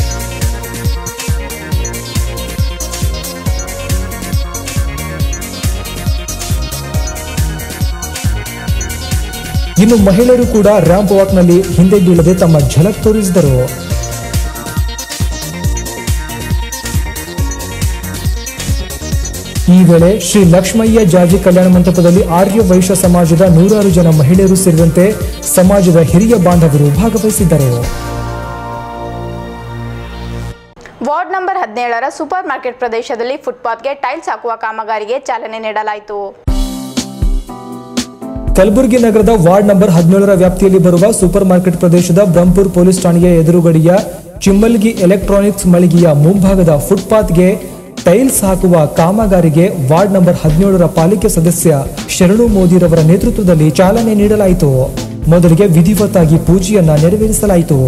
ಇನ್ನು ಮಹಿಳೆಯರು ಕೂಡ ರ್ಯಾಂಪ್ ವಾಕ್ನಲ್ಲಿ ಹಿಂದೆ ಬೀಳದೆ ತಮ್ಮ ಝಲಕ್ ತೋರಿಸಿದರು ಈ ವೇಳೆ ಶ್ರೀ ಲಕ್ಷ್ಮಯ್ಯ ಜಾಜಿ ಕಲ್ಯಾಣ ಮಂಟಪದಲ್ಲಿ ಆರ್ಯ ವೈಶ್ಯ ಸಮಾಜದ ನೂರಾರು ಜನ ಮಹಿಳೆಯರು ಸೇರಿದಂತೆ ಸಮಾಜದ ಹಿರಿಯ ಬಾಂಧವರು ಭಾಗವಹಿಸಿದ್ದರು ವಾರ್ಡ್ ನಂಬರ್ ಹದಿನೇಳರ ಸೂಪರ್ ಮಾರ್ಕೆಟ್ ಪ್ರದೇಶದಲ್ಲಿ ಫುಟ್ಪಾತ್ಗೆ ಟೈಲ್ಸ್ ಹಾಕುವ ಕಾಮಗಾರಿಗೆ ಚಾಲನೆ ನೀಡಲಾಯಿತು ಕಲಬುರಗಿ ನಗರದ ವಾರ್ಡ್ ನಂಬರ್ ಹದಿನೇಳರ ವ್ಯಾಪ್ತಿಯಲ್ಲಿ ಬರುವ ಸೂಪರ್ ಮಾರ್ಕೆಟ್ ಪ್ರದೇಶದ ಬ್ರಹ್ಮಪುರ್ ಪೊಲೀಸ್ ಠಾಣೆಯ ಎದುರುಗಡಿಯ ಚಿಮ್ಮಲ್ಗಿ ಎಲೆಕ್ಟ್ರಾನಿಕ್ಸ್ ಮಳಿಗೆಯ ಮುಂಭಾಗದ ಫುಟ್ಪಾತ್ಗೆ ಟೈಲ್ಸ್ ಹಾಕುವ ಕಾಮಗಾರಿಗೆ ವಾರ್ಡ್ ನಂಬರ್ ಹದಿನೇಳರ ಪಾಲಿಕೆ ಸದಸ್ಯ ಶರಣು ಮೋದಿರವರ ನೇತೃತ್ವದಲ್ಲಿ ಚಾಲನೆ ನೀಡಲಾಯಿತು ಮೊದಲಿಗೆ ವಿಧಿವತ್ತಾಗಿ ಪೂಜೆಯನ್ನ ನೆರವೇರಿಸಲಾಯಿತು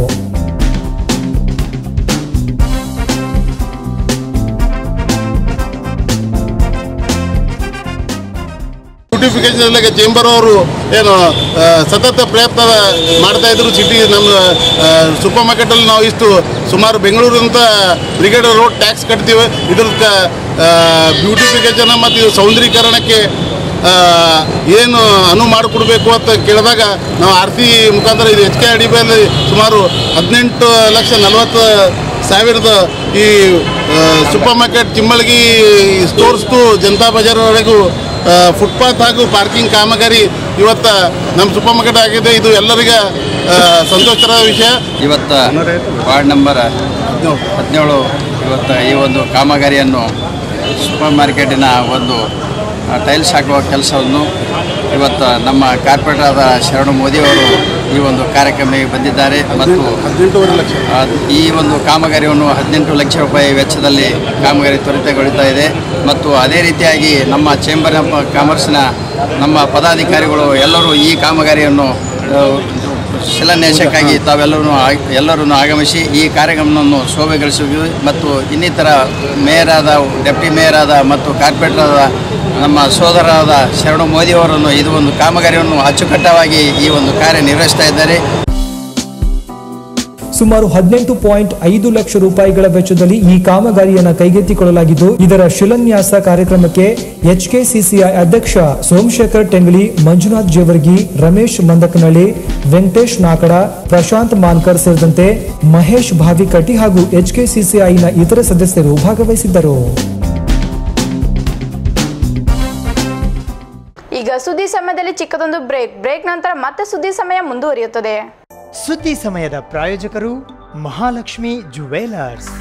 ಬ್ಯೂಟಿಫಿಕೇಶನ್ ಚೇಂಬರ್ ಅವರು ಏನು ಆ, ಸತತ ಪ್ರಯತ್ನ ಮಾಡ್ತಾ ಇದ್ರು ಸಿಟಿ ನಮ್ಮ ಸೂಪರ್ ಮಾರ್ಕೆಟಲ್ಲಿ ನಾವು ಇಷ್ಟು ಸುಮಾರು ಬೆಂಗಳೂರಿಂದ ಬ್ರಿಗೇಡ್ ರೋಡ್ ಟ್ಯಾಕ್ಸ್ ಕಟ್ತೀವಿ ಇದ್ರ ಬ್ಯೂಟಿಫಿಕೇಶನ್ ಮತ್ತು ಇದು ಸೌಂದರೀಕರಣಕ್ಕೆ ಆ, ಏನು ಅನು ಮಾಡಿಕೊಡ್ಬೇಕು ಅಂತ ಕೇಳಿದಾಗ ನಾವು ಆರ್ತಿ ಮುಖಾಂತರ ಇದು ಎಚ್ ಕೆ ಅಡಿ ಮೇಲೆ ಸುಮಾರು ಹದಿನೆಂಟು ಲಕ್ಷ ನಲವತ್ತು ಸಾವಿರದ ಈ ಸೂಪರ್ ಮಾರ್ಕೆಟ್ ಚಿಮ್ಮಳ್ಗಿ ಸ್ಟೋರ್ಸ್ದು ಜನತಾ ಬಜಾರ್ವರೆಗೂ ಫುಟ್ಪಾತ್ ಹಾಗೂ ಪಾರ್ಕಿಂಗ್ ಕಾಮಗಾರಿ ಇವತ್ತು ನಮ್ಮ ಸೂಪರ್ ಮಾರ್ಕೆಟ್ ಆಗಿದೆ ಇದು ಎಲ್ಲರಿಗೆ ಆ, ಸಂತೋಷಕರ ವಿಷಯ ಇವತ್ತು ವಾರ್ಡ್ ನಂಬರ್ ಹದಿನೇಳು ಇವತ್ತು ಈ ಒಂದು ಕಾಮಗಾರಿಯನ್ನು ಸೂಪರ್ ಮಾರ್ಕೆಟಿನ ಒಂದು ಆ, ಟೈಲ್ಸ್ ಹಾಕುವ ಕೆಲಸವನ್ನು ಇವತ್ತು ನಮ್ಮ ಕಾರ್ಪೊರೇಟರ್ ಆದ ಶರಣು ಮೋದಿಯವರು ಈ ಒಂದು ಕಾರ್ಯಕ್ರಮಕ್ಕೆ ಬಂದಿದ್ದಾರೆ ಮತ್ತು ಹದಿನೆಂಟೂವರೆ ಲಕ್ಷ ಆ, ಈ ಒಂದು ಕಾಮಗಾರಿಯನ್ನು ಹದಿನೆಂಟು ಲಕ್ಷ ರೂಪಾಯಿ ವೆಚ್ಚದಲ್ಲಿ ಕಾಮಗಾರಿ ತ್ವರಿತಗೊಳ್ತಾ ಇದೆ ಮತ್ತು ಅದೇ ರೀತಿಯಾಗಿ ನಮ್ಮ ಚೇಂಬರ್ ಆಫ್ ಕಾಮರ್ಸ್ನ ನಮ್ಮ ಪದಾಧಿಕಾರಿಗಳು ಎಲ್ಲರೂ ಈ ಕಾಮಗಾರಿಯನ್ನು ಆ, ಶಿಲಾನ್ಯಾಸಕ್ಕಾಗಿ ತಾವೆಲ್ಲರೂ ಆಗ್- ಎಲ್ಲರೂ ಆಗಮಿಸಿ ಈ ಕಾರ್ಯಕ್ರಮವನ್ನು ಶೋಭೆಗೊಳಿಸಿದ್ವಿ ಮತ್ತು ಇನ್ನಿತರ ಮೇಯರ್ ಆದ ಡೆಪ್ಟಿ ಮೇಯರ್ ಆದ ಮತ್ತು ಕಾರ್ಪೊರೇಟರ್ ಆದ ನಮ್ಮ ಸೋದರರಾದ ಶರಣು ಮೋದಿಯವರನ್ನು ಇದು ಒಂದು ಕಾಮಗಾರಿಯನ್ನು ಅಚ್ಚುಕಟ್ಟವಾಗಿ ಈ ಒಂದು ಕಾರ್ಯ ನಿರ್ವಹಿಸ್ತಾ ಇದ್ದಾರೆ ಸುಮಾರು ಹದಿನೆಂಟು ಪಾಯಿಂಟ್ ಐದು ಲಕ್ಷ ರೂಪಾಯಿಗಳ ವೆಚ್ಚದಲ್ಲಿ ಈ ಕಾಮಗಾರಿಯನ್ನು ಕೈಗೆತ್ತಿಕೊಳ್ಳಲಾಗಿದ್ದು ಇದರ ಶಿಲಾನ್ಯಾಸ ಕಾರ್ಯಕ್ರಮಕ್ಕೆ ಎಚ್ಕೆಸಿಸಿಐ ಅಧ್ಯಕ್ಷ ಸೋಮಶೇಖರ್ ಟೆಂಗಳಿ ಮಂಜುನಾಥ್ ಜೇವರ್ಗಿ ರಮೇಶ್ ಮಂದಕನಹಳ್ಳಿ ವೆಂಕಟೇಶ್ ನಾಕಡ ಪ್ರಶಾಂತ್ ಮಾನ್ಕರ್ ಸೇರಿದಂತೆ ಮಹೇಶ್ ಭಾವಿಕಟ್ಟಿ ಹಾಗೂ ಎಚ್ಕೆಸಿಸಿಐನ ಇತರ ಸದಸ್ಯರು ಭಾಗವಹಿಸಿದ್ದರು ಈಗ ಸುದ್ದಿ ಸಮಯದಲ್ಲಿ ಚಿಕ್ಕದೊಂದು ಬ್ರೇಕ್ ಬ್ರೇಕ್ ನಂತರ ಮತ್ತೆ ಸುದ್ದಿ ಸಮಯ ಮುಂದುವರಿಯುತ್ತದೆ ಸುದ್ದಿ ಸಮಯದ ಪ್ರಾಯೋಜಕರು Mahalakshmi jewellers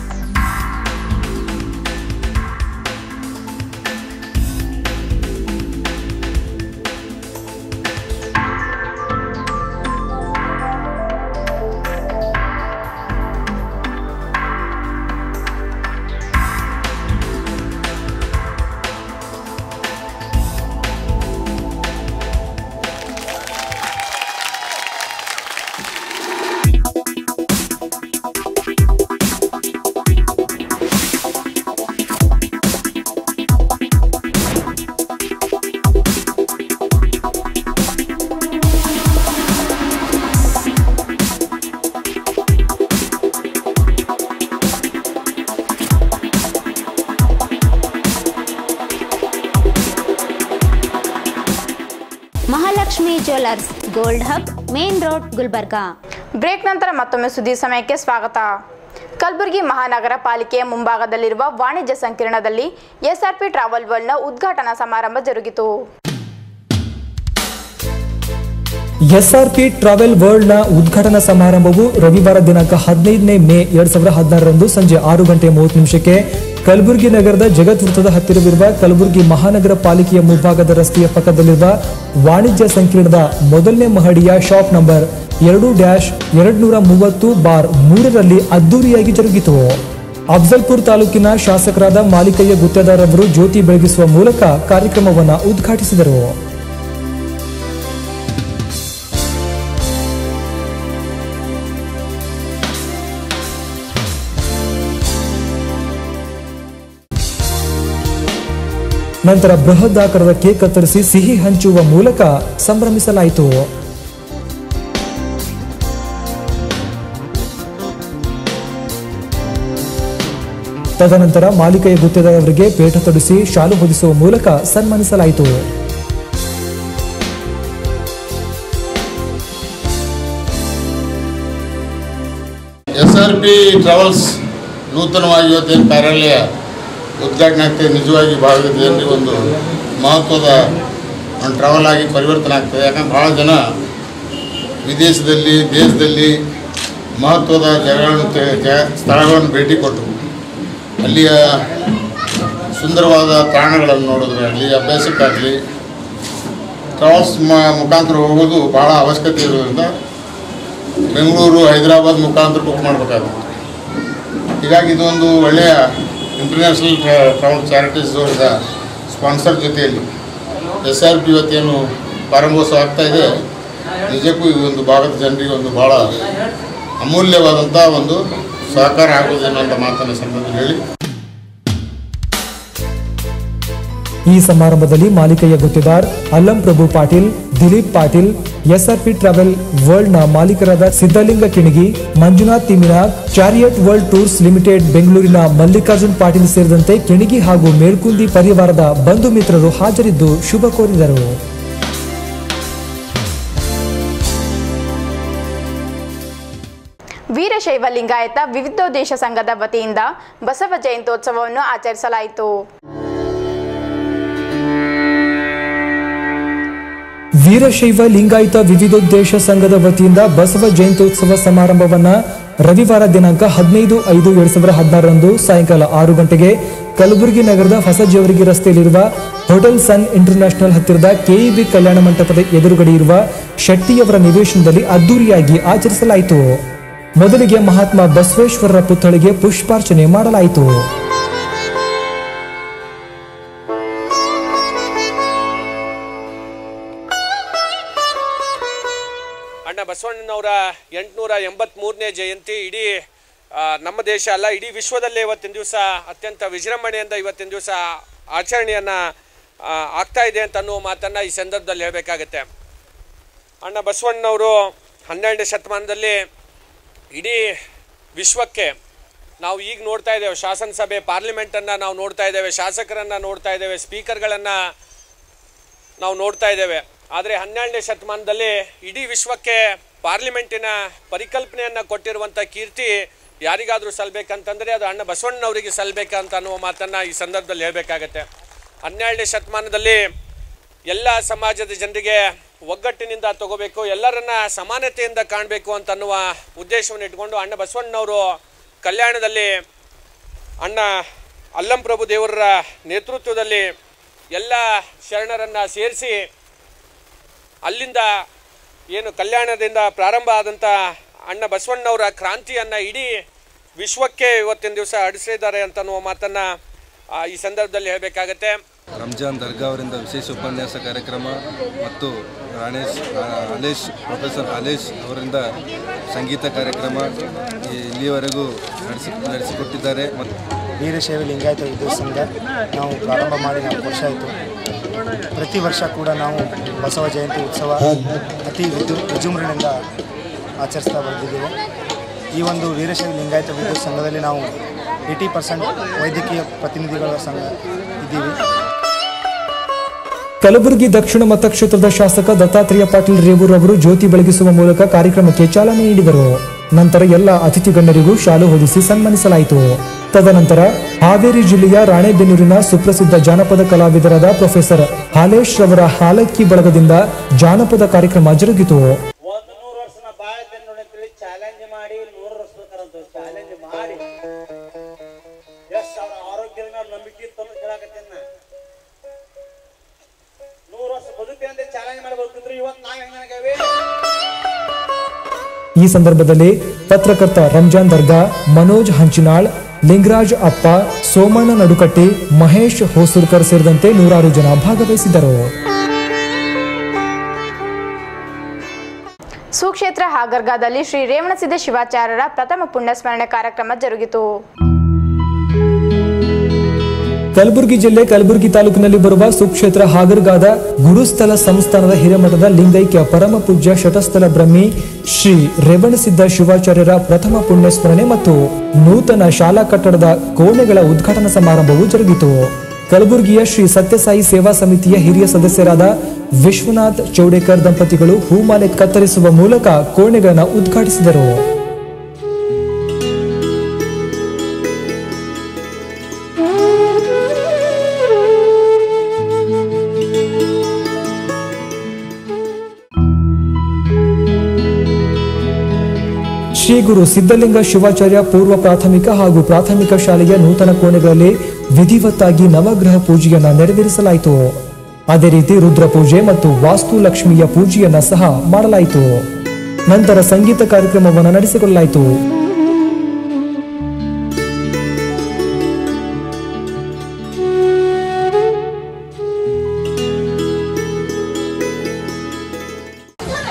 Mahalakshmi jewellers gold hub main road Gulbarga break ನಂತರ ಮತ್ತೊಮ್ಮೆ ಸುದ್ದಿ ಸಮಯಕ್ಕೆ ಸ್ವಾಗತ ಕಲಬುರಗಿ ಮಹಾನಗರ ಪಾಲಿಕೆಯ ಮುಂಭಾಗದಲ್ಲಿರುವ ವಾಣಿಜ್ಯ ಸಂಕೀರ್ಣದಲ್ಲಿ ಎಸ್ಆರ್ಪಿ ಟ್ರಾವೆಲ್ ವರ್ಲ್ಡ್ನ ಉದ್ಘಾಟನಾ ಸಮಾರಂಭ ಜರುಗಿತು ಎಸ್ಆರ್ಪಿ ಟ್ರಾವೆಲ್ ವರ್ಲ್ಡ್ ನ ಉದ್ಘಾಟನಾ ಸಮಾರಂಭವು ರವಿವಾರ ದಿನಾಂಕ ಹದಿನೈದನೇ ಮೇ ಎರಡ್ ಸಾವಿರದ ಹದಿನಾರರಂದು ಸಂಜೆ ಆರು ಗಂಟೆ ಮೂವತ್ತು ನಿಮಿಷಕ್ಕೆ ಕಲಬುರಗಿ ನಗರದ ಜಗತ್ ವೃತ್ತದ ಹತ್ತಿರವಿರುವ ಕಲಬುರಗಿ ಮಹಾನಗರ ಪಾಲಿಕೆಯ ಮುಂಭಾಗದ ರಸ್ತೆಯ ಪಕ್ಕದಲ್ಲಿರುವ ವಾಣಿಜ್ಯ ಸಂಕೀರ್ಣದ ಮೊದಲನೇ ಮಹಡಿಯ ಶಾಪ್ ನಂಬರ್ ಎರಡು ಡ್ಯಾಶ್ ಎರಡ್ ನೂರ ಮೂವತ್ತು ಬಾರ್ ಮೂರರಲ್ಲಿ ಅದ್ದೂರಿಯಾಗಿ ಜರುಗಿತು ಅಫ್ಜಲ್ಪುರ್ ತಾಲೂಕಿನ ಶಾಸಕರಾದ ಮಾಲಿಕಯ್ಯ ಗುತ್ತೇದಾರ್ ಅವರು ಜ್ಯೋತಿ ಬೆಳಗಿಸುವ ಮೂಲಕ ಕಾರ್ಯಕ್ರಮವನ್ನು ಉದ್ಘಾಟಿಸಿದರು ನಂತರ ಬೃಹದಾಕಾರದ ಕೇಕ್ ಕತ್ತರಿಸಿ ಸಿಹಿ ಹಂಚುವ ಮೂಲಕ ಸಂಭ್ರಮಿಸಲಾಯಿತು ತದನಂತರ ಮಾಲಿಕೆಯ ಗುತ್ತೇದಾರರಿಗೆ ಪೇಟ ತೊಡಿಸಿ ಶಾಲು ಹೊದಿಸುವ ಮೂಲಕ ಸನ್ಮಾನಿಸಲಾಯಿತು ಎಸ್ ಆರ್ ಪಿ ಟ್ರಾವೆಲ್ಸ್ ನೂತನವಾಗಿ ಇವತ್ತೇನು ಕಾರ್ಯಾಲಯ ಉದ್ಘಾಟನೆ ಆಗ್ತದೆ ನಿಜವಾಗಿ ಭಾಗದ ಜನರಿಗೆ ಒಂದು ಮಹತ್ವದ ಒಂದು ಟ್ರಾವೆಲ್ ಆಗಿ ಪರಿವರ್ತನೆ ಆಗ್ತದೆ ಯಾಕಂದ್ರೆ ಭಾಳ ಜನ ವಿದೇಶದಲ್ಲಿ ದೇಶದಲ್ಲಿ ಮಹತ್ವದ ಜಾಗಗಳನ್ನು ತೆ- ಜ- ಸ್ಥಳಗಳನ್ನು ಭೇಟಿ ಕೊಟ್ಟರು ಅಲ್ಲಿಯ ಸುಂದರವಾದ ತಾಣಗಳನ್ನು ನೋಡಿದ್ರೆ ಅಲ್ಲಿ ಅಭ್ಯಾಸಕ್ಕಾಗಲಿ ಟ್ರಾವೆಲ್ಸ್ ಮ ಮುಖಾಂತರ ಹೋಗೋದು ಭಾಳ ಅವಶ್ಯಕತೆ ಇರೋದ್ರಿಂದ ಬೆಂಗಳೂರು ಹೈದರಾಬಾದ್ ಮುಖಾಂತರ ಬುಕ್ ಮಾಡಬೇಕಾಗುತ್ತೆ ಹೀಗಾಗಿ ಇದೊಂದು ಒಳ್ಳೆಯ ಇಂಟರ್ನ್ಯಾಷನಲ್ ಕ್ರೌನ್ ಚಾರಿಟೀಸ್ ಅವರ ಸ್ಪಾನ್ಸರ್ ಜೊತೆಯಲ್ಲಿ ಎಸ್ ಆರ್ ಪಿ ಇವತ್ತೇನು ಪ್ರಾರಂಭೋತ್ಸವ ಆಗ್ತಾ ಇದೆ ನಿಜಕ್ಕೂ ಈ ಒಂದು ಭಾಗದ ಜನರಿಗೆ ಒಂದು ಭಾಳ ಅಮೂಲ್ಯವಾದಂಥ ಒಂದು ಸಹಕಾರ ಆಗುವುದೇನೋ ಅಂತ ಮಾತನ್ನು ಈ ಸಂದರ್ಭದಲ್ಲಿ ಹೇಳಿ ಈ ಸಮಾರಂಭದಲ್ಲಿ ಮಾಲಿಕೆಯ ಗುತ್ತಿದಾರ್ Allam Prabhu Patil Dilip Patil SRP travel world ನ ಮಾಲೀಕರಾದ Siddalinga Kinagi Manjunath Timinag chariot world tours limited ಬೆಂಗಳೂರಿನ ಮಲ್ಲಿಕಾರ್ಜುನ್ ಪಾಟೀಲ್ ಸೇರಿದಂತೆ ಕಿಣಗಿ ಹಾಗೂ ಮೇಳ್ಕುಂದಿ ಪರಿವಾರದ ಬಂಧು ಮಿತ್ರರು ಹಾಜರಿದ್ದು ಶುಭ ಕೋರಿದರು ವೀರಶೈವ ಲಿಂಗಾಯತ ವಿವಿಧೋದ್ದೇಶ ಸಂಘದ ವತಿಯಿಂದ ಬಸವ ಜಯಂತ್ಯೋತ್ಸವವನ್ನು ಆಚರಿಸಲಾಯಿತು ವೀರಶೈವ ಲಿಂಗಾಯತ ವಿವಿಧೋದ್ದೇಶ ಸಂಘದ ವತಿಯಿಂದ ಬಸವ ಜಯಂತ್ಯೋತ್ಸವ ಸಮಾರಂಭವನ್ನ ರವಿವಾರ ದಿನಾಂಕ ಹದಿನೈದು ಐದು ಎರಡ್ ಸಾವಿರದ ಹದಿನಾರರಂದು ಸಾಯಂಕಾಲ ಆರು ಗಂಟೆಗೆ ಕಲಬುರಗಿ ನಗರದ ಹೊಸ ಜವರಿಗೆ ರಸ್ತೆಯಲ್ಲಿರುವ ಹೋಟೆಲ್ ಸನ್ ಇಂಟರ್ನ್ಯಾಷನಲ್ ಹತ್ತಿರದ ಕೆಇಬಿ ಕಲ್ಯಾಣ ಮಂಟಪದ ಎದುರುಗಡೆ ಇರುವ ಶೆಟ್ಟಿಯವರ ನಿವೇಶನದಲ್ಲಿ ಅದ್ದೂರಿಯಾಗಿ ಆಚರಿಸಲಾಯಿತು ಮೊದಲಿಗೆ ಮಹಾತ್ಮ ಬಸವೇಶ್ವರರ ಪುತ್ಥಳಿಗೆ ಪುಷ್ಪಾರ್ಚನೆ ಮಾಡಲಾಯಿತು ಅಣ್ಣ ಬಸವಣ್ಣನವರ ಎಂಟುನೂರ ಎಂಬತ್ತ್ಮೂರನೇ ಜಯಂತಿ ಇಡೀ ಆ, ನಮ್ಮ ದೇಶ ಅಲ್ಲ ಇಡೀ ವಿಶ್ವದಲ್ಲೇ ಇವತ್ತಿನ ದಿವಸ ಅತ್ಯಂತ ವಿಜೃಂಭಣೆಯಿಂದ ಇವತ್ತಿನ ದಿವಸ ಆಚರಣೆಯನ್ನು ಆಗ್ತಾ ಇದೆ ಅಂತ ಅನ್ನುವ ಮಾತನ್ನು ಈ ಸಂದರ್ಭದಲ್ಲಿ ಹೇಳಬೇಕಾಗತ್ತೆ ಅಣ್ಣ ಬಸವಣ್ಣನವರು ಹನ್ನೆರಡನೇ ಶತಮಾನದಲ್ಲಿ ಇಡೀ ವಿಶ್ವಕ್ಕೆ ನಾವು ಈಗ ನೋಡ್ತಾ ಇದ್ದೇವೆ ಶಾಸನಸಭೆ ಪಾರ್ಲಿಮೆಂಟನ್ನು ನಾವು ನೋಡ್ತಾ ಇದ್ದೇವೆ ಶಾಸಕರನ್ನು ನೋಡ್ತಾ ಇದ್ದೇವೆ ಸ್ಪೀಕರ್ಗಳನ್ನು ನಾವು ನೋಡ್ತಾ ಇದ್ದೇವೆ ಆದರೆ ಹನ್ನೆರಡನೇ ಶತಮಾನದಲ್ಲಿ ಇಡೀ ವಿಶ್ವಕ್ಕೆ ಪಾರ್ಲಿಮೆಂಟಿನ ಪರಿಕಲ್ಪನೆಯನ್ನು ಕೊಟ್ಟಿರುವಂಥ ಕೀರ್ತಿ ಯಾರಿಗಾದರೂ ಸಲ್ಲಬೇಕಂತಂದರೆ ಅದು ಅಣ್ಣ ಬಸವಣ್ಣನವರಿಗೆ ಸಲ್ಲಬೇಕಂತ ಅನ್ನುವ ಮಾತನ್ನು ಈ ಸಂದರ್ಭದಲ್ಲಿ ಹೇಳಬೇಕಾಗತ್ತೆ ಹನ್ನೆರಡನೇ ಶತಮಾನದಲ್ಲಿ ಎಲ್ಲ ಸಮಾಜದ ಜನರಿಗೆ ಒಗ್ಗಟ್ಟಿನಿಂದ ತಗೋಬೇಕು ಎಲ್ಲರನ್ನ ಸಮಾನತೆಯಿಂದ ಕಾಣಬೇಕು ಅಂತ ಅನ್ನುವ ಉದ್ದೇಶವನ್ನು ಇಟ್ಕೊಂಡು ಅಣ್ಣ ಬಸವಣ್ಣನವರು ಕಲ್ಯಾಣದಲ್ಲಿ ಅಣ್ಣ ಅಲ್ಲಂಪ್ರಭು ದೇವರ ನೇತೃತ್ವದಲ್ಲಿ ಎಲ್ಲ ಶರಣರನ್ನು ಸೇರಿಸಿ ಅಲ್ಲಿಂದ ಏನು ಕಲ್ಯಾಣದಿಂದ ಪ್ರಾರಂಭ ಆದಂಥ ಅಣ್ಣ ಬಸವಣ್ಣವರ ಕ್ರಾಂತಿಯನ್ನು ಇಡೀ ವಿಶ್ವಕ್ಕೆ ಇವತ್ತಿನ ದಿವಸ ಹಡಿಸಿದ್ದಾರೆ ಅಂತ ಅನ್ನುವ ಮಾತನ್ನು ಆ, ಈ ಸಂದರ್ಭದಲ್ಲಿ ಹೇಳಬೇಕಾಗತ್ತೆ ರಂಜಾನ್ ದರ್ಗಾ ಅವರಿಂದ ವಿಶೇಷ ಉಪನ್ಯಾಸ ಕಾರ್ಯಕ್ರಮ ಮತ್ತು ರಾಣೇಶ್ ಆ, ಅಲೇಶ್ ಪ್ರೊಫೆಸರ್ ಅಲೇಶ್ ಅವರಿಂದ ಸಂಗೀತ ಕಾರ್ಯಕ್ರಮ ಈ- ಇಲ್ಲಿಯವರೆಗೂ ನಡೆಸಿ ನಡೆಸಿಕೊಟ್ಟಿದ್ದಾರೆ ಮತ್ತು ವೀರಶೈವ ಲಿಂಗಾಯತ ವಿದ್ಯುತ್ ಸಂಘ ನಾವು ಪ್ರಾರಂಭ ಮಾಡಿ ನಾಲ್ಕು ವರ್ಷ ಆಯಿತು ಪ್ರತಿ ವರ್ಷ ಕೂಡ ನಾವು ಬಸವ ಜಯಂತಿ ಉತ್ಸವ ಅತಿ ವಿಜೃ ವಿಜೃಂಭಣೆಯಿಂದ ಆಚರಿಸ್ತಾ ಬಂದಿದ್ದೇವೆ ಈ ಒಂದು ವೀರಶೈವ ಲಿಂಗಾಯತ ವಿದ್ಯುತ್ ಸಂಘದಲ್ಲಿ ನಾವು ಏಯ್ಟಿ ಪರ್ಸೆಂಟ್ ವೈದ್ಯಕೀಯ ಪ್ರತಿನಿಧಿಗಳ ಸಂಘ ಇದ್ದೀವಿ ಕಲಬುರಗಿ ದಕ್ಷಿಣ ಮತಕ್ಷೇತ್ರದ ಶಾಸಕ ದತ್ತಾತ್ರೇಯ ಪಾಟೀಲ್ ರೇವೂರ್ ಅವರು ಜ್ಯೋತಿ ಬೆಳಗಿಸುವ ಮೂಲಕ ಕಾರ್ಯಕ್ರಮಕ್ಕೆ ಚಾಲನೆ ನೀಡಿದರು ನಂತರ ಎಲ್ಲ ಅತಿಥಿ ಗಣ್ಯರಿಗೂ ಶಾಲು ಹೊದಿಸಿ ಸನ್ಮಾನಿಸಲಾಯಿತು ತದನಂತರ ಹಾವೇರಿ ಜಿಲ್ಲೆಯ ರಾಣೆಬೆನ್ನೂರಿನ ಸುಪ್ರಸಿದ್ಧ ಜಾನಪದ ಕಲಾವಿದರಾದ ಪ್ರೊಫೆಸರ್ ಹಾಲೇಶ್ ರವರ ಹಾಲಕ್ಕಿ ಬಳಗದಿಂದ ಜಾನಪದ ಕಾರ್ಯಕ್ರಮ ಜರುಗಿತು ಚಾಲೆಂಜ್ ಮಾಡಿ ನೂರು ವರ್ಷ ಚಾಲೆಂಜ್ ಮಾಡಿ ಎಷ್ಟು ಅವ್ರ ಆರೋಗ್ಯದ ಮೇಲೆ ನಂಬಿಕೆ ಇತ್ತು ಅನ್ನೋದು ಹೇಳಕತ್ತೇನೆ ನಾ. ನೂರು ವರ್ಷ ಬದುಕಿ ಅಂತ ಚಾಲೆಂಜ್ ಮಾಡಿ ಬದುಕಿದ್ರು ಇವತ್ತು ನಾವ್ ಹೆಂಗಾಗೇವಿ ಈ ಸಂದರ್ಭದಲ್ಲಿ ಪತ್ರಕರ್ತ ರಂಜಾನ್ ದರ್ಗಾ ಮನೋಜ್ ಹಂಚಿನಾಳ್ ಲಿಂಗರಾಜ್ ಅಪ್ಪ ಸೋಮಣ್ಣ ನಡುಕಟ್ಟಿ ಮಹೇಶ್ ಹೋಸೂರ್ಕರ್ ಸೇರಿದಂತೆ ನೂರಾರು ಜನ ಭಾಗವಹಿಸಿದ್ದರು ಸುಕ್ಷೇತ್ರ ಹಾಗರ್ಗಾದಲ್ಲಿ ಶ್ರೀ ರೇವಣಸಿದ್ಧ ಶಿವಾಚಾರ್ಯರ ಪ್ರಥಮ ಪುಣ್ಯಸ್ಮರಣೆ ಕಾರ್ಯಕ್ರಮ ಜರುಗಿತು ಕಲಬುರಗಿ ಜಿಲ್ಲೆ ಕಲಬುರಗಿ ತಾಲೂಕಿನಲ್ಲಿ ಬರುವ ಸುಕ್ಷೇತ್ರ ಹಾಗರ್ಗಾದ ಗುರುಸ್ಥಳ ಸಂಸ್ಥಾನದ ಹಿರೇಮಠದ ಲಿಂಗೈಕ್ಯ ಪರಮ ಪೂಜ್ಯ ಶಟಸ್ಥಲ ಬ್ರಹ್ಮಿ ಶ್ರೀ ರೇವಣಸಿದ್ಧ ಶಿವಾಚಾರ್ಯರ ಪ್ರಥಮ ಪುಣ್ಯಸ್ಮರಣೆ ಮತ್ತು ನೂತನ ಶಾಲಾ ಕಟ್ಟಡದ ಕೋಣೆಗಳ ಉದ್ಘಾಟನಾ ಸಮಾರಂಭವು ಜರುಗಿತು ಕಲಬುರಗಿಯ ಶ್ರೀ ಸತ್ಯಸಾಯಿ ಸೇವಾ ಸಮಿತಿಯ ಹಿರಿಯ ಸದಸ್ಯರಾದ ವಿಶ್ವನಾಥ್ ಚೌಡೇಕರ್ ದಂಪತಿಗಳು ಹೂಮಾಲೆ ಕತ್ತರಿಸುವ ಮೂಲಕ ಕೋಣೆಗಳನ್ನು ಉದ್ಘಾಟಿಸಿದರು ಶ್ರೀ ಗುರು ಸಿದ್ಧಲಿಂಗ ಶಿವಾಚಾರ್ಯ ಪೂರ್ವ ಪ್ರಾಥಮಿಕ ಹಾಗೂ ಪ್ರಾಥಮಿಕ ಶಾಲೆಯ ನೂತನ ಕೋಣೆಗಳಲ್ಲಿ ವಿಧಿವತ್ತಾಗಿ ನವಗ್ರಹ ಪೂಜೆಯನ್ನ ನೆರವೇರಿಸಲಾಯಿತು ಅದೇ ರೀತಿ ರುದ್ರ ಪೂಜೆ ಮತ್ತು ವಾಸ್ತು ಲಕ್ಷ್ಮಿಯ ಪೂಜೆಯನ್ನ ಸಹ ಮಾಡಲಾಯಿತು ನಂತರ ಸಂಗೀತ ಕಾರ್ಯಕ್ರಮವನ್ನು ನಡೆಸಿಕೊಳ್ಳಲಾಯಿತು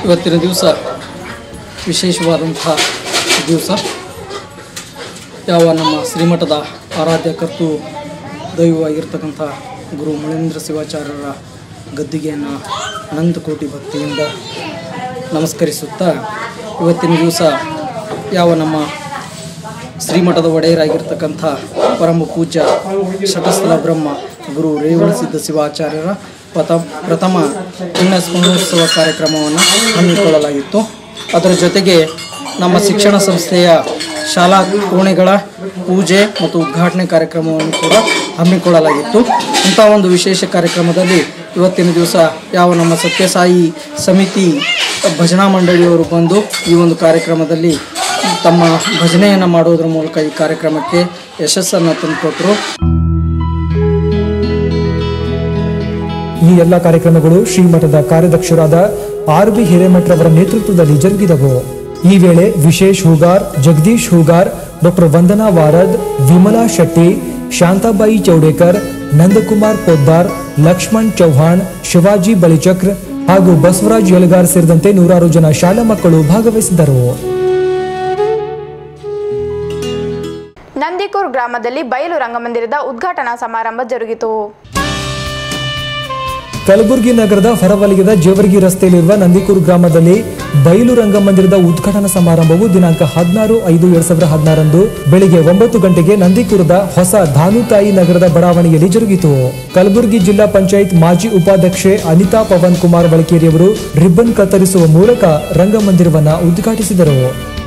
ಇವತ್ತಿನ ದಿವಸ ವಿಶೇಷವಾದಂಥ ದಿವಸ ಯಾವ ನಮ್ಮ ಶ್ರೀಮಠದ ಆರಾಧ್ಯ ಕರ್ತು ದೈವವಾಗಿರ್ತಕ್ಕಂಥ ಗುರು ಮುಳೇಂದ್ರ ಶಿವಾಚಾರ್ಯರ ಗದ್ದಿಗೆಯನ್ನು ಅನಂತ ಕೋಟಿ ಭಕ್ತಿಯಿಂದ ನಮಸ್ಕರಿಸುತ್ತಾ ಇವತ್ತಿನ ದಿವಸ ಯಾವ ನಮ್ಮ ಶ್ರೀಮಠದ ಒಡೆಯರಾಗಿರ್ತಕ್ಕಂಥ ಪರಮ ಪೂಜ್ಯ ಶತಸ್ಥಲ ಬ್ರಹ್ಮ ಗುರು ರೇವಣಸಿದ್ಧ ಶಿವಾಚಾರ್ಯರ ಪ್ರಥ ಪ್ರಥಮ ಪುಣ್ಯ ಸ್ಮರಣೋತ್ಸವ ಕಾರ್ಯಕ್ರಮವನ್ನು ಹಮ್ಮಿಕೊಳ್ಳಲಾಗಿತ್ತು ಅದರ ಜೊತೆಗೆ ನಮ್ಮ ಶಿಕ್ಷಣ ಸಂಸ್ಥೆಯ ಶಾಲಾ ಕೋಣೆಗಳ ಪೂಜೆ ಮತ್ತು ಉದ್ಘಾಟನೆ ಕಾರ್ಯಕ್ರಮವನ್ನು ಕೂಡ ಹಮ್ಮಿಕೊಳ್ಳಲಾಗಿತ್ತು ಇಂಥ ಒಂದು ವಿಶೇಷ ಕಾರ್ಯಕ್ರಮದಲ್ಲಿ ಇವತ್ತಿನ ದಿವಸ ಯಾವ ನಮ್ಮ ಸತ್ಯಸಾಯಿ ಸಮಿತಿ ಭಜನಾ ಮಂಡಳಿಯವರು ಬಂದು ಈ ಒಂದು ಕಾರ್ಯಕ್ರಮದಲ್ಲಿ ತಮ್ಮ ಭಜನೆಯನ್ನು ಮಾಡುವುದರ ಮೂಲಕ ಈ ಕಾರ್ಯಕ್ರಮಕ್ಕೆ ಯಶಸ್ಸನ್ನು ತಂದುಕೊಟ್ರು ಈ ಎಲ್ಲ ಕಾರ್ಯಕ್ರಮಗಳು ಶ್ರೀಮಠದ ಕಾರ್ಯದಕ್ಷರಾದ ಆರ್ ಬಿ ಹಿರೇಮಠರವರ ನೇತೃತ್ವದಲ್ಲಿ ಜರುಗಿದವು ಈ ವೇಳೆ ವಿಶೇಷ್ ಹೂಗಾರ್ ಜಗದೀಶ್ ಹೂಗಾರ್ ಡಾಕ್ಟರ್ ವಂದನಾ ವಾರದ್ ವಿಮಲಾ ಶೆಟ್ಟಿ ಶಾಂತಾಬಾಯಿ ಚೌಡೇಕರ್ ನಂದಕುಮಾರ್ ಪೊದ್ದಾರ್ ಲಕ್ಷ್ಮಣ್ ಚೌಹಾಣ್ ಶಿವಾಜಿ ಬಳಿಚಕ್ರ್ ಹಾಗೂ ಬಸವರಾಜ್ ಯಲಗಾರ್ ಸೇರಿದಂತೆ ನೂರಾರು ಜನ ಶಾಲಾ ಮಕ್ಕಳು ಭಾಗವಹಿಸಿದ್ದರು ನಂದಿಕೂರ್ ಗ್ರಾಮದಲ್ಲಿ ಬಯಲು ರಂಗಮಂದಿರದ ಉದ್ಘಾಟನಾ ಸಮಾರಂಭ ಜರುಗಿತು ಕಲಬುರಗಿ ನಗರದ ಹೊರವಲಯದ ಜೇವರ್ಗಿ ರಸ್ತೆಯಲ್ಲಿರುವ ನಂದಿಕೂರು ಗ್ರಾಮದಲ್ಲಿ ಬಯಲು ರಂಗಮಂದಿರದ ಉದ್ಘಾಟನಾ ಸಮಾರಂಭವು ದಿನಾಂಕ ಹದಿನಾರು ಐದು ಎರಡ್ ಸಾವಿರದ ಹದಿನಾರಂದು ಬೆಳಿಗ್ಗೆ ಒಂಬತ್ತು ಗಂಟೆಗೆ ನಂದಿಕೂರದ ಹೊಸ ಧಾನುತಾಯಿ ನಗರದ ಬಡಾವಣೆಯಲ್ಲಿ ಜರುಗಿತು ಕಲಬುರಗಿ ಜಿಲ್ಲಾ ಪಂಚಾಯತ್ ಮಾಜಿ ಉಪಾಧ್ಯಕ್ಷೆ ಅನಿತಾ ಪವನ್ ಕುಮಾರ್ ಬಳಕೇರಿಯವರು ರಿಬ್ಬನ್ ಕತ್ತರಿಸುವ ಮೂಲಕ ರಂಗಮಂದಿರವನ್ನ ಉದ್ಘಾಟಿಸಿದರು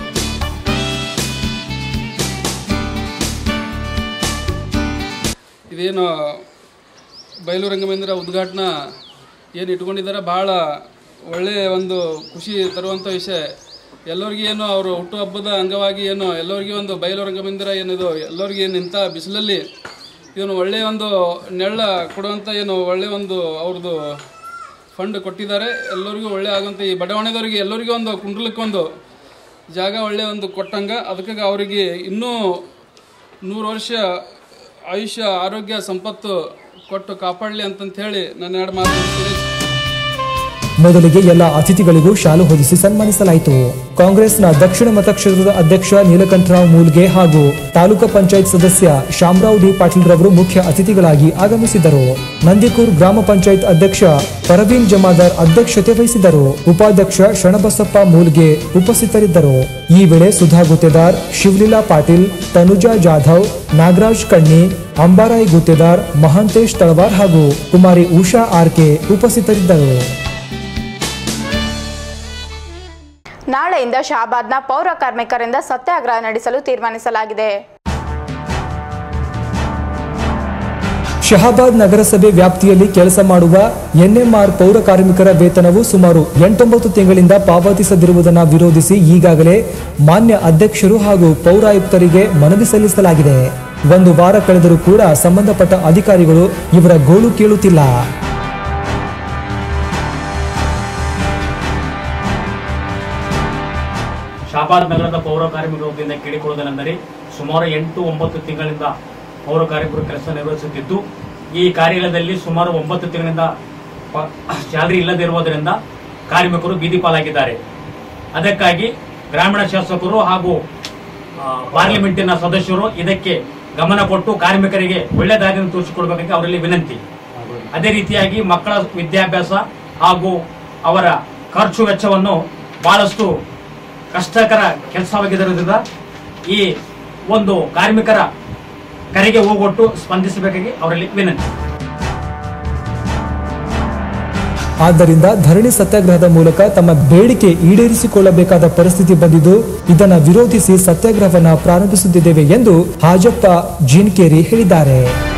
ಇದೇನು ಬಯಲು ರಂಗಮಂದಿರ ಉದ್ಘಾಟನಾ ಏನು ಇಟ್ಕೊಂಡಿದ್ದಾರೆ ಭಾಳ ಒಳ್ಳೆಯ ಒಂದು ಖುಷಿ ತರುವಂಥ ವಿಷಯ ಎಲ್ಲರಿಗೂ ಏನು ಅವರು ಹುಟ್ಟುಹಬ್ಬದ ಅಂಗವಾಗಿ ಏನು ಎಲ್ಲರಿಗೂ ಒಂದು ಬಯಲು ರಂಗಮಂದಿರ ಏನಿದು ಎಲ್ಲರಿಗೂ ಏನು ಇಂಥ ಬಿಸಿಲಲ್ಲಿ ಏನು ಒಳ್ಳೆಯ ಒಂದು ನೆಳ್ಳ ಕೊಡುವಂಥ ಏನು ಒಳ್ಳೆಯ ಒಂದು ಅವ್ರದ್ದು ಫಂಡ್ ಕೊಟ್ಟಿದ್ದಾರೆ ಎಲ್ಲರಿಗೂ ಒಳ್ಳೆ ಆಗುವಂಥ ಈ ಬಡಾವಣೆದವರಿಗೆ ಎಲ್ಲರಿಗೂ ಒಂದು ಕುಂಡ್ಲಕ್ಕೊಂದು ಜಾಗ ಒಳ್ಳೆಯ ಒಂದು ಕೊಟ್ಟಂಗೆ ಅದಕ್ಕಾಗಿ ಅವರಿಗೆ ಇನ್ನೂ ನೂರು ವರ್ಷ ಆಯುಷ್ಯ ಆರೋಗ್ಯ ಸಂಪತ್ತು ಕೊಟ್ಟು ಕಾಪಾಡಲಿ ಅಂತಂತ ಹೇಳಿ ನನ್ನ ಎರಡು ಮಾತು ಮುಗಿಸ್ತೀನಿ. ಮೊದಲಿಗೆ ಎಲ್ಲ ಅತಿಥಿಗಳಿಗೂ ಶಾಲು ಹೊದಿಸಿ ಸನ್ಮಾನಿಸಲಾಯಿತು ಕಾಂಗ್ರೆಸ್ನ ದಕ್ಷಿಣ ಮತಕ್ಷೇತ್ರದ ಅಧ್ಯಕ್ಷ ನೀಲಕಂಠರಾವ್ ಮೂಲ್ಗೆ ಹಾಗೂ ತಾಲೂಕು ಪಂಚಾಯತ್ ಸದಸ್ಯ ಶಾಮರಾವ್ ಡಿ ಪಾಟೀಲ್ ರವರು ಮುಖ್ಯ ಅತಿಥಿಗಳಾಗಿ ಆಗಮಿಸಿದ್ದರು ನಂದಿಕೂರ್ ಗ್ರಾಮ ಪಂಚಾಯತ್ ಅಧ್ಯಕ್ಷ ಪರವೀನ್ ಜಮಾದಾರ್ ಅಧ್ಯಕ್ಷತೆ ವಹಿಸಿದ್ದರು ಉಪಾಧ್ಯಕ್ಷ ಶರಣಬಸಪ್ಪ ಮೂಲ್ಗೆ ಉಪಸ್ಥಿತರಿದ್ದರು ಈ ವೇಳೆ ಸುಧಾ ಗುತ್ತೇದಾರ್ ಶಿವಲೀಲಾ ಪಾಟೀಲ್ ತನುಜಾ ಜಾಧವ್ ನಾಗರಾಜ್ ಕಣ್ಣಿ ಅಂಬಾರಾಯ್ ಗುತ್ತೇದಾರ್ ಮಹಾಂತೇಶ್ ತಳವಾರ್ ಹಾಗೂ ಕುಮಾರಿ ಉಷಾ ಆರ್ಕೆ ಉಪಸ್ಥಿತರಿದ್ದರು ನಾಳೆಯಿಂದ ಶಹಾಬಾದ್ನ ಪೌರ ಕಾರ್ಮಿಕರಿಂದ ಸತ್ಯಾಗ್ರಹ ನಡೆಸಲು ತೀರ್ಮಾನಿಸಲಾಗಿದೆ ಶಹಾಬಾದ್ ನಗರಸಭೆ ವ್ಯಾಪ್ತಿಯಲ್ಲಿ ಕೆಲಸ ಮಾಡುವ ಎನ್ಎಂಆರ್ ಪೌರ ಕಾರ್ಮಿಕರ ವೇತನವು ಸುಮಾರು ಎಂಟೊಂಬತ್ತು ತಿಂಗಳಿಂದ ಪಾವತಿಸದಿರುವುದನ್ನು ವಿರೋಧಿಸಿ ಈಗಾಗಲೇ ಮಾನ್ಯ ಅಧ್ಯಕ್ಷರು ಹಾಗೂ ಪೌರಾಯುಕ್ತರಿಗೆ ಮನವಿ ಸಲ್ಲಿಸಲಾಗಿದೆ ಒಂದು ವಾರ ಕಳೆದರೂ ಕೂಡ ಸಂಬಂಧಪಟ್ಟ ಅಧಿಕಾರಿಗಳು ಇವರ ಗೋಳು ಕೇಳುತ್ತಿಲ್ಲ ಶಾಬಾದ್ ನಗರದ ಪೌರ ಕಾರ್ಮಿಕರ ವತಿಯಿಂದ ಕೇಳಿಕೊಳ್ಳುವುದೇನೆಂದರೆ ಸುಮಾರು ಎಂಟು ಒಂಬತ್ತು ತಿಂಗಳಿಂದ ಪೌರ ಕಾರ್ಮಿಕರು ಕೆಲಸ ನಿರ್ವಹಿಸುತ್ತಿದ್ದು ಈ ಕಾರ್ಯಾಲಯದಲ್ಲಿ ಸುಮಾರು ಒಂಬತ್ತು ತಿಂಗಳಿಂದ ಸ್ಯಾಲರಿ ಇಲ್ಲದಿರುವುದರಿಂದ ಕಾರ್ಮಿಕರು ಬೀದಿ ಪಾಲಾಗಿದ್ದಾರೆ ಅದಕ್ಕಾಗಿ ಗ್ರಾಮೀಣ ಶಾಸಕರು ಹಾಗೂ ಆ, ಪಾರ್ಲಿಮೆಂಟಿನ ಸದಸ್ಯರು ಇದಕ್ಕೆ ಗಮನ ಕೊಟ್ಟು ಕಾರ್ಮಿಕರಿಗೆ ಒಳ್ಳೆ ದಾರಿಯನ್ನು ತೋರಿಸಿಕೊಡ್ಬೇಕಾಗಿ ಅವರಲ್ಲಿ ವಿನಂತಿ ಅದೇ ರೀತಿಯಾಗಿ ಮಕ್ಕಳ ವಿದ್ಯಾಭ್ಯಾಸ ಹಾಗೂ ಅವರ ಖರ್ಚು ವೆಚ್ಚವನ್ನು ಬಹಳಷ್ಟು ಕಷ್ಟಕರ ಕೆಲಸವಾಗಿದ್ದರಿಂದ ಈ ಒಂದು ಕಾರ್ಮಿಕರ ಕರೆಗೆ ಹೋಗೊಟ್ಟು ಸ್ಪಂದಿಸಬೇಕಾಗಿ ಅವರಲ್ಲಿ ವಿನಂತಿ ಆದ್ದರಿಂದ ಧರಣಿ ಸತ್ಯಾಗ್ರಹದ ಮೂಲಕ ತಮ್ಮ ಬೇಡಿಕೆ ಈಡೇರಿಸಿಕೊಳ್ಳಬೇಕಾದ ಪರಿಸ್ಥಿತಿ ಬಂದಿದ್ದು ಇದನ್ನು ವಿರೋಧಿಸಿ ಸತ್ಯಾಗ್ರಹವನ್ನ ಪ್ರಾರಂಭಿಸುತ್ತಿದ್ದೇವೆ ಎಂದು ಹಾಜಪ್ಪ ಜೀನ್ಕೇರಿ ಹೇಳಿದ್ದಾರೆ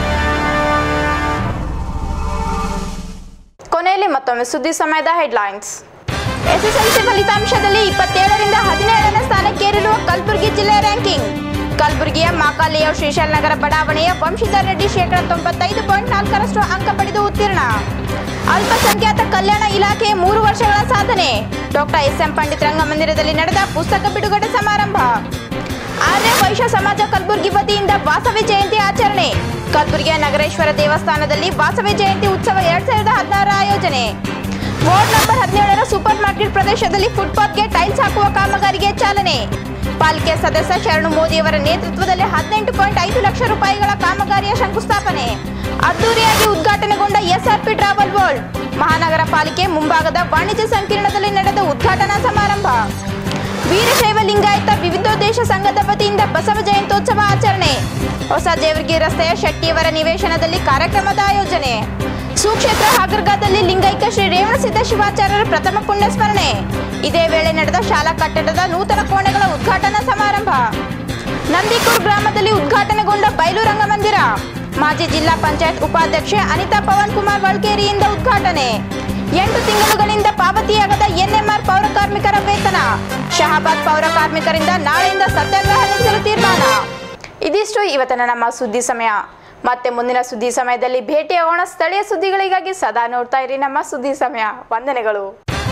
ಕೊನೆಯಲ್ಲಿ ಮತ್ತೊಮ್ಮೆ ಸುದ್ದಿ ಸಮಯದ ಹೆಡ್ಲೈನ್ಸ್ ಎಸ್ಎಸ್ಎಲ್ಸಿ ಫಲಿತಾಂಶದಲ್ಲಿ ಇಪ್ಪತ್ತೇಳರಿಂದ ಹದಿನೇಳನೇ ಸ್ಥಾನಕ್ಕೇರಿರುವ ಕಲಬುರಗಿ ಜಿಲ್ಲೆ ರ್ಯಾಂಕಿಂಗ್ ಕಲಬುರಗಿಯ ಮಾಕಾಲಿಯ ಶ್ರೀಶೈಲ್ ನಗರ ಬಡಾವಣೆಯ ವಂಶೀಧರ್ ರೆಡ್ಡಿ ಶೇಕಡ ತೊಂಬತ್ತೈದು ಪಾಯಿಂಟ್ ನಾಲ್ಕರಷ್ಟು ಅಂಕ ಪಡೆದು ಉತ್ತೀರ್ಣ ಅಲ್ಪಸಂಖ್ಯಾತ ಕಲ್ಯಾಣ ಇಲಾಖೆ ಮೂರು ವರ್ಷಗಳ ಸಾಧನೆ ಡಾಕ್ಟರ್ ಎಸ್ ಎಂ ಪಂಡಿತ್ ರಂಗಮಂದಿರದಲ್ಲಿ ನಡೆದ ಪುಸ್ತಕ ಬಿಡುಗಡೆ ಸಮಾರಂಭ ಆರ್ಯ ವೈಶ್ಯ ಸಮಾಜ ಕಲಬುರಗಿ ವತಿಯಿಂದ ವಾಸವಿ ಜಯಂತಿ ಆಚರಣೆ ಕಲಬುರಗಿಯ ನಗರೇಶ್ವರ ದೇವಸ್ಥಾನದಲ್ಲಿ ವಾಸವಿ ಜಯಂತಿ ಉತ್ಸವ ಎರಡ್ ಸಾವಿರದ ಹದಿನಾರರ ಆಯೋಜನೆ ವಾರ್ಡ್ ನಂಬರ್ ಹದಿನೇಳರ ಸೂಪರ್ ಮಾರ್ಕೆಟ್ ಪ್ರದೇಶ ಫಲಿತಾಂಶದಲ್ಲಿ ಫುಟ್ಪಾತ್ಗೆ ಟೈಲ್ಸ್ ಹಾಕುವ ಕಾಮಗಾರಿಗೆ ಚಾಲನೆ ಪಾಲಿಕೆ ಸದಸ್ಯ ಶರಣು ಮೋದಿಯವರ ನೇತೃತ್ವದಲ್ಲಿ ಹದಿನೆಂಟು ಪಾಯಿಂಟ್ ಐದು ಲಕ್ಷ ರೂಪಾಯಿಗಳ ಕಾಮಗಾರಿಯ ಶಂಕುಸ್ಥಾಪನೆ ಅದ್ದೂರಿಯಾಗಿ ಉದ್ಘಾಟನೆಗೊಂಡ ಎಸ್ಆರ್ಪಿ ಟ್ರಾವೆಲ್ ವರ್ಲ್ಡ್ ಮಹಾನಗರ ಪಾಲಿಕೆ ಮುಂಭಾಗದ ವಾಣಿಜ್ಯ ಸಂಕೀರ್ಣದಲ್ಲಿ ನಡೆದ ಉದ್ಘಾಟನಾ ಸಮಾರಂಭ ವೀರಶೈವ ಲಿಂಗಾಯತ ವಿವಿಧೋದ್ದೇಶ ಸಂಘದ ವತಿಯಿಂದ ಬಸವ ಜಯಂತ್ಯೋತ್ಸವ ಆಚರಣೆ ಹೊಸ ಜೇವರ್ಗಿ ರಸ್ತೆಯ ಶೆಟ್ಟಿಯವರ ನಿವೇಶನದಲ್ಲಿ ಕಾರ್ಯಕ್ರಮದ ಆಯೋಜನೆ ಸುಕ್ಷೇತ್ರ ಹಾಗರ್ಗಾದಲ್ಲಿ ಲಿಂಗೈಕ್ಯ ಶ್ರೀ ರೇವಣಸಿದ್ಧ ಶಿವಾಚಾರ್ಯರ ಪ್ರಥಮ ಪುಣ್ಯಸ್ಮರಣೆ ಇದೇ ವೇಳೆ ನಡೆದ ಶಾಲಾ ಕಟ್ಟಡದ ನೂತನ ಕೋಣೆಗಳ ಉದ್ಘಾಟನಾ ಸಮಾರಂಭ ನಂದಿಕೂರು ಗ್ರಾಮದಲ್ಲಿ ಉದ್ಘಾಟನೆಗೊಂಡ ಬಯಲು ರಂಗಮಂದಿರ ಮಾಜಿ ಜಿಲ್ಲಾ ಪಂಚಾಯತ್ ಉಪಾಧ್ಯಕ್ಷೆ ಅನಿತಾ ಪವನ್ ಕುಮಾರ್ ವಳ್ಕೇರಿಯಿಂದ ಉದ್ಘಾಟನೆ ಎಂಟು ತಿಂಗಳುಗಳಿಂದ ಪಾವತಿಯಾಗದ ಎನ್ಎಂಆರ್ ಪೌರ ಕಾರ್ಮಿಕರ ವೇತನ ಶಹಾಬಾದ್ ಪೌರ ಕಾರ್ಮಿಕರಿಂದ ನಾಳೆಯಿಂದ ಸತ್ಯಾಗ್ರಹ ನಡೆಸಲು ತೀರ್ಮಾನ ಇದಿಷ್ಟು ಇವತ್ತಿನ ನಮ್ಮ ಸುದ್ದಿ ಸಮಯ ಮತ್ತೆ ಮುಂದಿನ ಸುದ್ದಿ ಸಮಯದಲ್ಲಿ ಭೇಟಿಯಾಗೋಣ ಸ್ಥಳೀಯ ಸುದ್ದಿಗಳಿಗಾಗಿ ಸದಾ ನೋಡ್ತಾ ಇರಿ ನಮ್ಮ ಸುದ್ದಿ ಸಮಯ ವಂದನೆಗಳು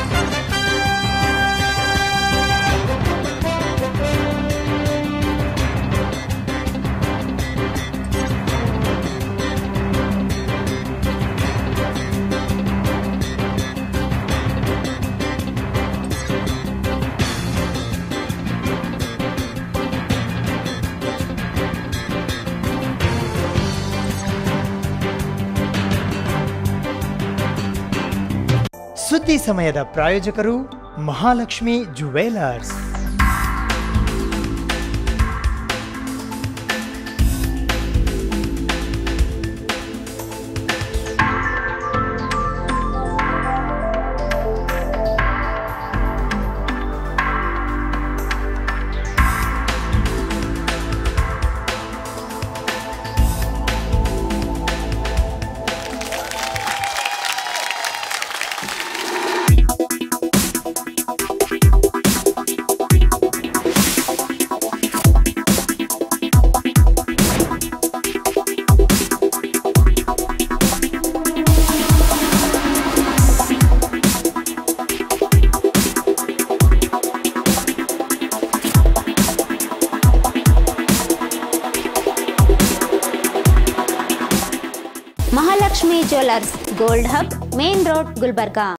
ಸುದ್ದಿ ಸಮಯದ ಪ್ರಾಯೋಜಕರು Mahalakshmi jewellers Mahalakshmi jewellers gold hub main road Gulbarga